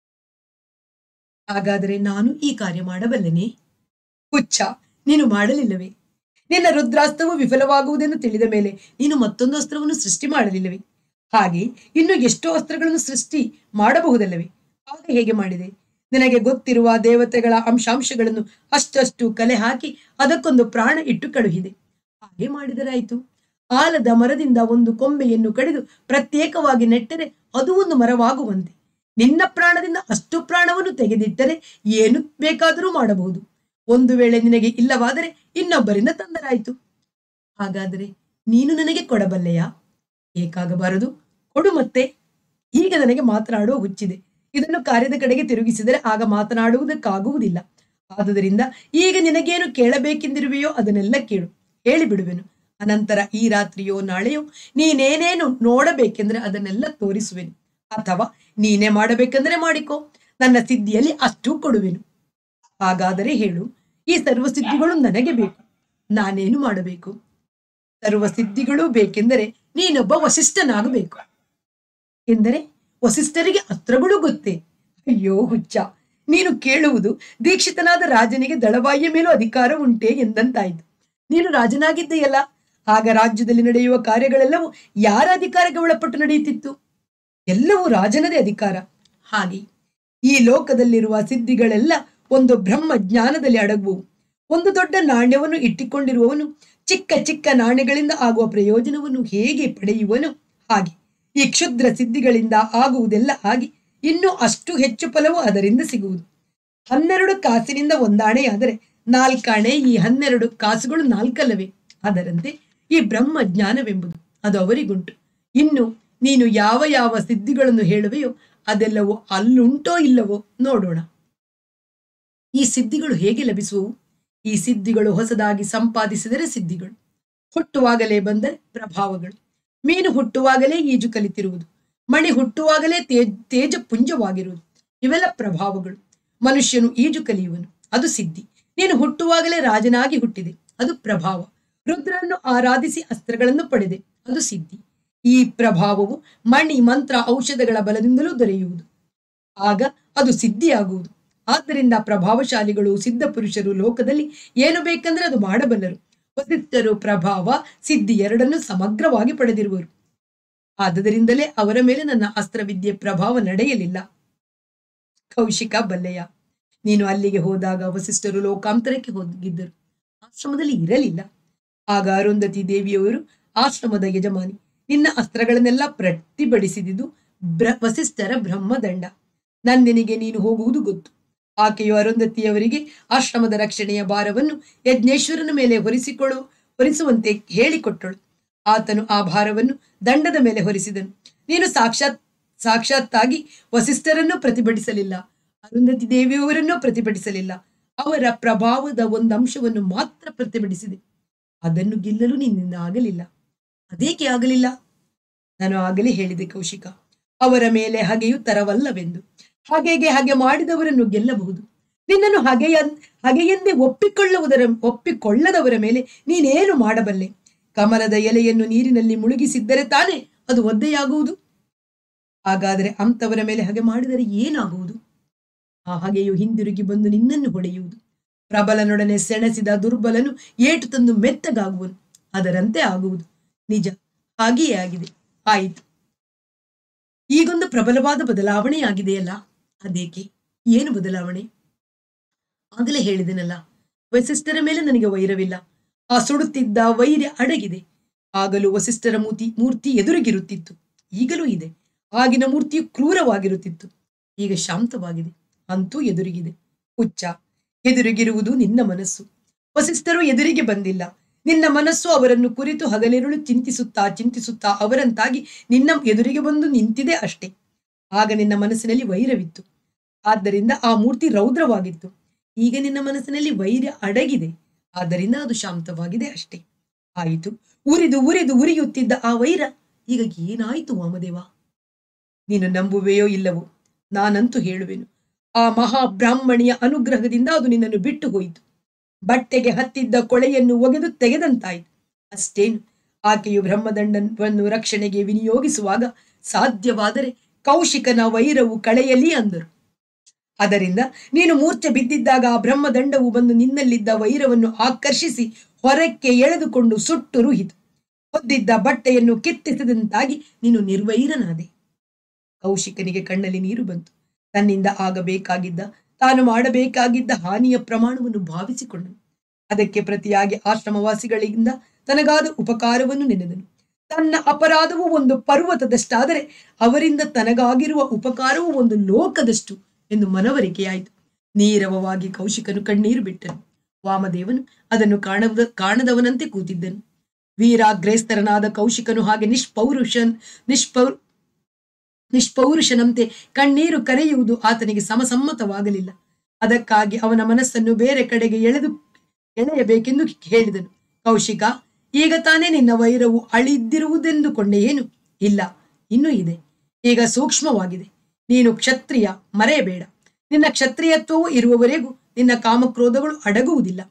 ಹಾಗಾದರೆ ನಾನು ಈ ಕಾರ್ಯ ಮಾಡಬಲ್ಲೆನೆ ಹುಚ್ಚ ನೀನು ಮಾಡಲಿಲ್ಲವೇ ನಿನ್ನ ರುದ್ರಾಸ್ತ್ರವು ವಿಫಲವಾಗುವುದೆಂದು ತಿಳಿದ ಮೇಲೆ ನೀನು ಮತ್ತೊಂದು ಅಸ್ತ್ರವನ್ನು ಸೃಷ್ಟಿ ಮಾಡಲಿಲ್ಲವೇ ಹಾಗೆ ಇನ್ನು ಎಷ್ಟೋ ಅಸ್ತ್ರಗಳನ್ನು ಸೃಷ್ಟಿ ಮಾಡಬಹುದಲ್ಲವೇ ಆಗ ಹೇಗೆ ಮಾಡಿದೆ ನಿನಗೆ ಗೊತ್ತಿರುವ ದೇವತೆಗಳ ಅಂಶಾಂಶಗಳನ್ನು ಅಷ್ಟಷ್ಟು ಕಲೆ ಹಾಕಿ ಅದಕ್ಕೊಂದು ಪ್ರಾಣ ಇಟ್ಟು ಕಳುಹಿದೆ ಹಾಗೆ ಮಾಡಿದರಾಯಿತು ಆಲದ ಮರದಿಂದ ಒಂದು ಕೊಂಬೆಯನ್ನು ಕಡಿದು ಪ್ರತ್ಯೇಕವಾಗಿ ನೆಟ್ಟರೆ ಅದು ಒಂದು ಮರವಾಗುವಂತೆ ನಿನ್ನ ಪ್ರಾಣದಿಂದ ಅಷ್ಟು ಪ್ರಾಣವನ್ನು ತೆಗೆದಿಟ್ಟರೆ ಏನು ಬೇಕಾದರೂ ಮಾಡಬಹುದು ಒಂದು ವೇಳೆ ನಿನಗೆ ಇಲ್ಲವಾದರೆ ಇನ್ನೊಬ್ಬರಿಂದ ತಂದರಾಯಿತು ಹಾಗಾದರೆ ನೀನು ನನಗೆ ಕೊಡಬಲ್ಲೆಯಾ ಏಕಾಗಬಾರದು ಕೊಡು ಮತ್ತೆ ಈಗ ನನಗೆ ಮಾತನಾಡುವ ಹುಚ್ಚಿದೆ ಇದನ್ನು ಕಾರ್ಯದ ಕಡೆಗೆ ತಿರುಗಿಸಿದರೆ ಆಗ ಮಾತನಾಡುವುದಕ್ಕಾಗುವುದಿಲ್ಲ ಆದುದರಿಂದ ಈಗ ನಿನಗೇನು ಕೇಳಬೇಕೆಂದಿರುವೆಯೋ ಅದನ್ನೆಲ್ಲ ಕೇಳು ಹೇಳಿಬಿಡುವೆನು ಅನಂತರ ಈ ರಾತ್ರಿಯೋ ನಾಳೆಯೋ ನೀನೇನೇನು ನೋಡಬೇಕೆಂದ್ರೆ ಅದನ್ನೆಲ್ಲ ತೋರಿಸುವೆನು ಅಥವಾ ನೀನೇ ಮಾಡಬೇಕೆಂದರೆ ಮಾಡಿಕೋ ನನ್ನ ಸಿದ್ಧಿಯಲ್ಲಿ ಅಷ್ಟು ಕೊಡುವೆನು ಹಾಗಾದರೆ ಹೇಳು ಈ ಸರ್ವಸಿದ್ಧಿಗಳು ನನಗೆ ಬೇಕು ನಾನೇನು ಮಾಡಬೇಕು ತರುವ ಸಿದ್ಧಿಗಳೂ ಬೇಕೆಂದರೆ ನೀನೊಬ್ಬ ವಸಿಷ್ಠನಾಗಬೇಕು ಎಂದರೆ ವಸಿಷ್ಠರಿಗೆ ಅಸ್ತ್ರಗಳು ಗೊತ್ತೇ ಅಯ್ಯೋ ಹುಚ್ಚ ನೀನು ಕೇಳುವುದು ದೀಕ್ಷಿತನಾದ ರಾಜನಿಗೆ ದಳವಾಯಿಯ ಮೇಲೂ ಅಧಿಕಾರ ಉಂಟೆ ಎಂದಂತಾಯಿತು ನೀನು ರಾಜನಾಗಿದ್ದೆಯಲ್ಲ ಆಗ ರಾಜ್ಯದಲ್ಲಿ ನಡೆಯುವ ಕಾರ್ಯಗಳೆಲ್ಲವೂ ಯಾರ ಅಧಿಕಾರಕ್ಕೆ ಒಳಪಟ್ಟು ನಡೆಯುತ್ತಿತ್ತು ಎಲ್ಲವೂ ರಾಜನದೇ ಅಧಿಕಾರ ಹಾಗೆ ಈ ಲೋಕದಲ್ಲಿರುವ ಸಿದ್ಧಿಗಳೆಲ್ಲ ಒಂದು ಬ್ರಹ್ಮ ಜ್ಞಾನದಲ್ಲಿ ಅಡಗುವವು ಒಂದು ದೊಡ್ಡ ನಾಣ್ಯವನ್ನು ಇಟ್ಟಿಕೊಂಡಿರುವವನು ಚಿಕ್ಕ ಚಿಕ್ಕ ನಾಣ್ಯಗಳಿಂದ ಆಗುವ ಪ್ರಯೋಜನವನ್ನು ಹೇಗೆ ಪಡೆಯುವನು ಹಾಗೆ ಈ ಕ್ಷುದ್ರ ಸಿದ್ಧಿಗಳಿಂದ ಆಗುವುದೆಲ್ಲ ಆಗಿ ಇನ್ನು ಅಷ್ಟು ಹೆಚ್ಚು ಫಲವು ಅದರಿಂದ ಸಿಗುವುದು ಹನ್ನೆರಡು ಕಾಸಿನಿಂದ ಒಂದಾಣೆಯಾದರೆ ನಾಲ್ಕಾಣೆ ಈ ಹನ್ನೆರಡು ಕಾಸುಗಳು ನಾಲ್ಕಲ್ಲವೇ ಅದರಂತೆ ಈ ಬ್ರಹ್ಮ ಜ್ಞಾನವೆಂಬುದು ಅದು ಅವರಿಗುಂಟು ಇನ್ನು ನೀನು ಯಾವ ಯಾವ ಸಿದ್ಧಿಗಳನ್ನು ಹೇಳುವೆಯೋ ಅದೆಲ್ಲವೂ ಅಲ್ಲುಂಟೋ ಇಲ್ಲವೋ ನೋಡೋಣ ಈ ಸಿದ್ಧಿಗಳು ಹೇಗೆ ಲಭಿಸುವವು ಈ ಸಿದ್ಧಿಗಳು ಹೊಸದಾಗಿ ಸಂಪಾದಿಸಿದರೆ ಸಿದ್ಧಿಗಳು ಹುಟ್ಟುವಾಗಲೇ ಬಂದರೆ ಪ್ರಭಾವಗಳು ಮೀನು ಹುಟ್ಟುವಾಗಲೇ ಈಜು ಕಲಿತಿರುವುದು ಮಣಿ ಹುಟ್ಟುವಾಗಲೇ ತೇಜ್ ತೇಜ ಪುಂಜವಾಗಿರುವುದು ಇವೆಲ್ಲ ಪ್ರಭಾವಗಳು ಮನುಷ್ಯನು ಈಜು ಕಲಿಯುವನು ಅದು ಸಿದ್ಧಿ ನೀನು ಹುಟ್ಟುವಾಗಲೇ ರಾಜನಾಗಿ ಹುಟ್ಟಿದೆ ಅದು ಪ್ರಭಾವ ರುದ್ರನ್ನು ಆರಾಧಿಸಿ ಅಸ್ತ್ರಗಳನ್ನು ಪಡೆದೆ ಅದು ಸಿದ್ಧಿ ಈ ಪ್ರಭಾವವು ಮಣಿ ಮಂತ್ರ ಔಷಧಗಳ ಬಲದಿಂದಲೂ ದೊರೆಯುವುದು ಆಗ ಅದು ಸಿದ್ಧಿಯಾಗುವುದು ಆದ್ದರಿಂದ ಪ್ರಭಾವಶಾಲಿಗಳು ಸಿದ್ಧ ಪುರುಷರು ಲೋಕದಲ್ಲಿ ಏನು ಬೇಕೆಂದ್ರೆ ಅದು ಮಾಡಬಲ್ಲರು ವಸಿಷ್ಠರು ಪ್ರಭಾವ ಸಿದ್ಧಿ ಎರಡನ್ನು ಸಮಗ್ರವಾಗಿ ಪಡೆದಿರುವರು ಆದ್ದರಿಂದಲೇ ಅವರ ಮೇಲೆ ನನ್ನ ಅಸ್ತ್ರವಿದ್ಯೆ ಪ್ರಭಾವ ನಡೆಯಲಿಲ್ಲ ಕೌಶಿಕ ಬಲ್ಲೆಯ ನೀನು ಅಲ್ಲಿಗೆ ಹೋದಾಗ ವಸಿಷ್ಠರು ಲೋಕಾಂತರಕ್ಕೆ ಹೋಗಿದ್ದರು ಆಶ್ರಮದಲ್ಲಿ ಇರಲಿಲ್ಲ ಆಗ ಅರುಂಧತಿ ದೇವಿಯವರು ಆಶ್ರಮದ ಯಜಮಾನಿ ನಿನ್ನ ಅಸ್ತ್ರಗಳನ್ನೆಲ್ಲ ಪ್ರತಿಭಟಿಸಿದುದು ಬ್ರ ವಸಿಷ್ಠರ ಬ್ರಹ್ಮದಂಡ ನಂದಿನಿಗೆ ನೀನು ಹೋಗುವುದು ಗೊತ್ತು ಆಕೆಯು ಅರುಂಧತಿಯವರಿಗೆ ಆಶ್ರಮದ ರಕ್ಷಣೆಯ ಭಾರವನ್ನು ಯಜ್ಞೇಶ್ವರನ ಮೇಲೆ ಹೊರಿಸಿಕೊಳ್ಳು ಹೊರಿಸುವಂತೆ ಹೇಳಿಕೊಟ್ಟಳು ಆತನು ಆ ಭಾರವನ್ನು ದಂಡದ ಮೇಲೆ ಹೊರಿಸಿದನು ನೀನು ಸಾಕ್ಷಾತ್ ಸಾಕ್ಷಾತ್ತಾಗಿ ವಸಿಷ್ಠರನ್ನು ಪ್ರತಿಭಟಿಸಲಿಲ್ಲ ಅರುಂಧತಿ ದೇವಿಯವರನ್ನು ಪ್ರತಿಭಟಿಸಲಿಲ್ಲ ಅವರ ಪ್ರಭಾವದ ಒಂದು ಅಂಶವನ್ನು ಮಾತ್ರ ಪ್ರತಿಭಟಿಸಿದೆ ಅದನ್ನು ಗೆಲ್ಲಲು ನಿನ್ನಿಂದ ಆಗಲಿಲ್ಲ ಅದೇಕೆ ಆಗಲಿಲ್ಲ ನಾನು ಆಗಲೇ ಹೇಳಿದೆ ಕೌಶಿಕ ಅವರ ಮೇಲೆ ಹಗೆಯು ತರವಲ್ಲವೆಂದು ಹಾಗೆಗೆ ಹಾಗೆ ಮಾಡಿದವರನ್ನು ಗೆಲ್ಲಬಹುದು ನಿನ್ನನ್ನು ಹಗೆಯ ಹಗೆಯೆಂದೇ ಒಪ್ಪಿಕೊಳ್ಳುವುದರ ಒಪ್ಪಿಕೊಳ್ಳದವರ ಮೇಲೆ ನೀನೇನು ಮಾಡಬಲ್ಲೆ ಕಮಲದ ಎಲೆಯನ್ನು ನೀರಿನಲ್ಲಿ ಮುಳುಗಿಸಿದ್ದರೆ ತಾನೇ ಅದು ಒದ್ದೆಯಾಗುವುದು ಹಾಗಾದರೆ ಅಂಥವರ ಮೇಲೆ ಹಾಗೆ ಮಾಡಿದರೆ ಏನಾಗುವುದು ಆ ಹಾಗೆಯು ಹಿಂದಿರುಗಿ ಬಂದು ನಿನ್ನನ್ನು ಹೊಡೆಯುವುದು ಪ್ರಬಲನೊಡನೆ ಸೆಣಸಿದ ದುರ್ಬಲನು ಏಟು ತಂದು ಮೆತ್ತಗಾಗುವನು ಅದರಂತೆ ಆಗುವುದು ನಿಜ ಹಾಗೆಯೇ ಆಗಿದೆ ಆಯಿತು ಈಗೊಂದು ಪ್ರಬಲವಾದ ಬದಲಾವಣೆಯಾಗಿದೆಯಲ್ಲ ಅದೇಕೆ ಏನು ಬದಲಾವಣೆ ಆಗಲೇ ಹೇಳಿದೆನಲ್ಲ ವಸಿಷ್ಠರ ಮೇಲೆ ನನಗೆ ವೈರವಿಲ್ಲ ಆ ಸುಡುತ್ತಿದ್ದ ವೈರ್ಯ ಅಡಗಿದೆ ಆಗಲೂ ವಸಿಷ್ಠರ ಮೂರ್ತಿ ಮೂರ್ತಿ ಎದುರಿಗಿರುತ್ತಿತ್ತು ಈಗಲೂ ಇದೆ ಆಗಿನ ಮೂರ್ತಿಯು ಕ್ರೂರವಾಗಿರುತ್ತಿತ್ತು ಈಗ ಶಾಂತವಾಗಿದೆ ಅಂತೂ ಎದುರಿಗಿದೆ ಹುಚ್ಚ ಎದುರಿಗಿರುವುದು ನಿನ್ನ ಮನಸ್ಸು ವಸಿಷ್ಠರು ಎದುರಿಗೆ ಬಂದಿಲ್ಲ ನಿನ್ನ ಮನಸ್ಸು ಅವರನ್ನು ಕುರಿತು ಹಗಲಿರುಳು ಚಿಂತಿಸುತ್ತಾ ಚಿಂತಿಸುತ್ತಾ ಅವರಂತಾಗಿ ನಿನ್ನ ಎದುರಿಗೆ ಬಂದು ನಿಂತಿದೆ ಅಷ್ಟೇ ಆಗ ನಿನ್ನ ಮನಸ್ಸಿನಲ್ಲಿ ವೈರವಿತ್ತು ಆದ್ದರಿಂದ ಆ ಮೂರ್ತಿ ರೌದ್ರವಾಗಿತ್ತು ಈಗ ನಿನ್ನ ಮನಸ್ಸಿನಲ್ಲಿ ವೈರ್ಯ ಅಡಗಿದೆ ಆದ್ದರಿಂದ ಅದು ಶಾಂತವಾಗಿದೆ ಅಷ್ಟೇ ಆಯಿತು ಉರಿದು ಉರಿದು ಉರಿಯುತ್ತಿದ್ದ ಆ ವೈರ ಈಗ ಏನಾಯಿತು ವಾಮದೇವ ನೀನು ನಂಬುವೆಯೋ ಇಲ್ಲವೋ ನಾನಂತೂ ಹೇಳುವೆನು ಆ ಮಹಾಬ್ರಾಹ್ಮಣಿಯ ಅನುಗ್ರಹದಿಂದ ಅದು ನಿನ್ನನ್ನು ಬಿಟ್ಟು ಹೋಯಿತು ಬಟ್ಟೆಗೆ ಹತ್ತಿದ್ದ ಕೊಳೆಯನ್ನು ಒಗೆದು ತೆಗೆದಂತಾಯಿತು ಅಷ್ಟೇನು ಆಕೆಯು ಬ್ರಹ್ಮದಂಡವನ್ನು ರಕ್ಷಣೆಗೆ ವಿನಿಯೋಗಿಸುವಾಗ ಸಾಧ್ಯವಾದರೆ ಕೌಶಿಕನ ವೈರವು ಕಳೆಯಲಿ ಅಂದರು ಅದರಿಂದ ನೀನು ಮೂರ್ಛೆ ಬಿದ್ದಿದ್ದಾಗ ಆ ಬ್ರಹ್ಮದಂಡವು ಬಂದು ನಿನ್ನಲ್ಲಿದ್ದ ವೈರವನ್ನು ಆಕರ್ಷಿಸಿ ಹೊರಕ್ಕೆ ಎಳೆದುಕೊಂಡು ಸುಟ್ಟು ರುಹಿತು ಹೊದ್ದಿದ್ದ ಬಟ್ಟೆಯನ್ನು ಕಿತ್ತಿಸಿದಂತಾಗಿ ನೀನು ನಿರ್ವೈರನಾದೆ ಕೌಶಿಕನಿಗೆ ಕಣ್ಣಲ್ಲಿ ನೀರು ಬಂತು ತನ್ನಿಂದ ಆಗಬೇಕಾಗಿದ್ದ ತಾನು ಮಾಡಬೇಕಾಗಿದ್ದ ಹಾನಿಯ ಪ್ರಮಾಣವನ್ನು ಭಾವಿಸಿಕೊಂಡನು ಅದಕ್ಕೆ ಪ್ರತಿಯಾಗಿ ಆಶ್ರಮವಾಸಿಗಳಿಂದ ತನಗಾದ ಉಪಕಾರವನ್ನು ನೆನೆದನು ತನ್ನ ಅಪರಾಧವು ಒಂದು ಪರ್ವತದಷ್ಟಾದರೆ ಅವರಿಂದ ತನಗಾಗಿರುವ ಉಪಕಾರವು ಒಂದು ಲೋಕದಷ್ಟು ಎಂದು ಮನವರಿಕೆಯಾಯಿತು ನೀರವವಾಗಿ ಕೌಶಿಕನು ಕಣ್ಣೀರು ಬಿಟ್ಟನು ವಾಮದೇವನು ಅದನ್ನು ಕಾಣದ ಕಾಣದವನಂತೆ ಕೂತಿದ್ದನು ವೀರಾಗ್ರೇಸ್ತರನಾದ ಕೌಶಿಕನು ಹಾಗೆ ನಿಷ್ಪೌರುಷನ್ ನಿಷ್ಪೌರ್ ನಿಷ್ಪೌರುಷನಂತೆ ಕಣ್ಣೀರು ಕರೆಯುವುದು ಆತನಿಗೆ ಸಮಸಮ್ಮತವಾಗಲಿಲ್ಲ ಅದಕ್ಕಾಗಿ ಅವನ ಮನಸ್ಸನ್ನು ಬೇರೆ ಕಡೆಗೆ ಎಳೆದು ಎಳೆಯಬೇಕೆಂದು ಹೇಳಿದನು ಕೌಶಿಕ ಈಗ ತಾನೇ ನಿನ್ನ ವೈರವು ಅಳಿದಿರುವುದೆಂದುಕೊಂಡೆ ಏನು ಇಲ್ಲ ಇನ್ನೂ ಇದೆ ಈಗ ಸೂಕ್ಷ್ಮವಾಗಿದೆ ನೀನು ಕ್ಷತ್ರಿಯ ಮರೆಯಬೇಡ ನಿನ್ನ ಕ್ಷತ್ರಿಯತ್ವವು ಇರುವವರೆಗೂ ನಿನ್ನ ಕಾಮಕ್ರೋಧಗಳು ಅಡಗುವುದಿಲ್ಲ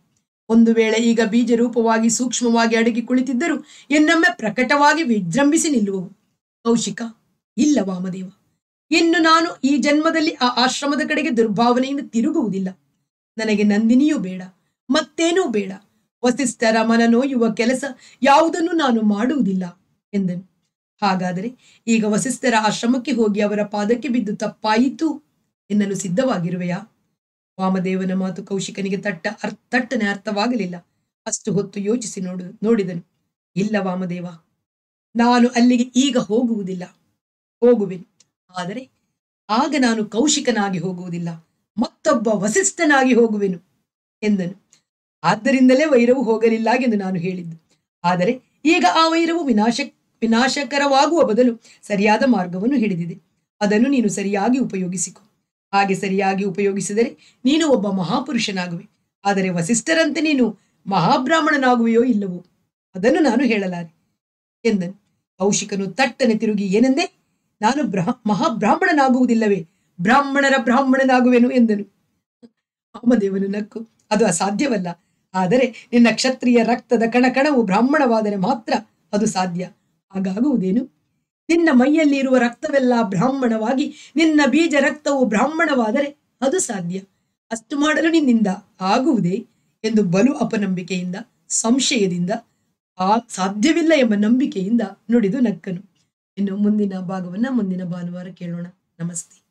ಒಂದು ವೇಳೆ ಈಗ ಬೀಜ ರೂಪವಾಗಿ ಸೂಕ್ಷ್ಮವಾಗಿ ಅಡಗಿ ಕುಳಿತಿದ್ದರೂ ಎನ್ನೊಮ್ಮೆ ಪ್ರಕಟವಾಗಿ ವಿಜೃಂಭಿಸಿ ನಿಲ್ಲುವವು ಕೌಶಿಕ ಇಲ್ಲ ವಾಮದೇವ ಇನ್ನು ನಾನು ಈ ಜನ್ಮದಲ್ಲಿ ಆ ಆಶ್ರಮದ ಕಡೆಗೆ ದುರ್ಭಾವನೆಯಿಂದ ತಿರುಗುವುದಿಲ್ಲ ನನಗೆ ನಂದಿನಿಯೂ ಬೇಡ ಮತ್ತೇನೂ ಬೇಡ ವಸಿಷ್ಠರ ಮನನೋಯುವ ಕೆಲಸ ಯಾವುದನ್ನು ನಾನು ಮಾಡುವುದಿಲ್ಲ ಎಂದನು ಹಾಗಾದರೆ ಈಗ ವಸಿಷ್ಠರ ಆಶ್ರಮಕ್ಕೆ ಹೋಗಿ ಅವರ ಪಾದಕ್ಕೆ ಬಿದ್ದು ತಪ್ಪಾಯಿತು ಎನ್ನಲು ಸಿದ್ಧವಾಗಿರುವೆಯಾ ವಾಮದೇವನ ಮಾತು ಕೌಶಿಕನಿಗೆ ತಟ್ಟ ಅರ್ ತಟ್ಟನೆ ಅರ್ಥವಾಗಲಿಲ್ಲ ಅಷ್ಟು ಹೊತ್ತು ಯೋಚಿಸಿ ನೋಡು ನೋಡಿದನು ಇಲ್ಲ ವಾಮದೇವ ನಾನು ಅಲ್ಲಿಗೆ ಈಗ ಹೋಗುವುದಿಲ್ಲ ಹೋಗುವೆನು ಆದರೆ ಆಗ ನಾನು ಕೌಶಿಕನಾಗಿ ಹೋಗುವುದಿಲ್ಲ ಮತ್ತೊಬ್ಬ ವಸಿಷ್ಠನಾಗಿ ಹೋಗುವೆನು ಎಂದನು ಆದ್ದರಿಂದಲೇ ವೈರವು ಹೋಗಲಿಲ್ಲ ಎಂದು ನಾನು ಹೇಳಿದ್ದು ಆದರೆ ಈಗ ಆ ವೈರವು ವಿನಾಶ ವಿನಾಶಕರವಾಗುವ ಬದಲು ಸರಿಯಾದ ಮಾರ್ಗವನ್ನು ಹಿಡಿದಿದೆ ಅದನ್ನು ನೀನು ಸರಿಯಾಗಿ ಉಪಯೋಗಿಸಿಕೊ ಹಾಗೆ ಸರಿಯಾಗಿ ಉಪಯೋಗಿಸಿದರೆ ನೀನು ಒಬ್ಬ ಮಹಾಪುರುಷನಾಗುವೆ ಆದರೆ ವಸಿಷ್ಠರಂತೆ ನೀನು ಮಹಾಬ್ರಾಹ್ಮಣನಾಗುವೆಯೋ ಇಲ್ಲವೋ ಅದನ್ನು ನಾನು ಹೇಳಲಾರೆ ಎಂದನು ಕೌಶಿಕನು ತಟ್ಟನೆ ತಿರುಗಿ ಏನೆಂದೆ ನಾನು ಬ್ರಹ ಮಹಾಬ್ರಾಹ್ಮಣನಾಗುವುದಿಲ್ಲವೇ ಬ್ರಾಹ್ಮಣರ ಬ್ರಾಹ್ಮಣನಾಗುವೆನು ಎಂದನು ವಾಮದೇವನು ನಕ್ಕು ಅದು ಅಸಾಧ್ಯವಲ್ಲ ಆದರೆ ನಿನ್ನ ಕ್ಷತ್ರಿಯ ರಕ್ತದ ಕಣಕಣವು ಬ್ರಾಹ್ಮಣವಾದರೆ ಮಾತ್ರ ಅದು ಸಾಧ್ಯ ಹಾಗಾಗುವುದೇನು ನಿನ್ನ ಮೈಯಲ್ಲಿ ಇರುವ ರಕ್ತವೆಲ್ಲ ಬ್ರಾಹ್ಮಣವಾಗಿ ನಿನ್ನ ಬೀಜ ರಕ್ತವು ಬ್ರಾಹ್ಮಣವಾದರೆ ಅದು ಸಾಧ್ಯ ಅಷ್ಟು ಮಾಡಲು ನಿನ್ನಿಂದ ಆಗುವುದೇ ಎಂದು ಬಲು ಅಪನಂಬಿಕೆಯಿಂದ ಸಂಶಯದಿಂದ ಆ ಸಾಧ್ಯವಿಲ್ಲ ಎಂಬ ನಂಬಿಕೆಯಿಂದ ನುಡಿದು ನಕ್ಕನು ಇನ್ನು ಮುಂದಿನ ಭಾಗವನ್ನ ಮುಂದಿನ ಭಾನುವಾರ ಕೇಳೋಣ ನಮಸ್ತೆ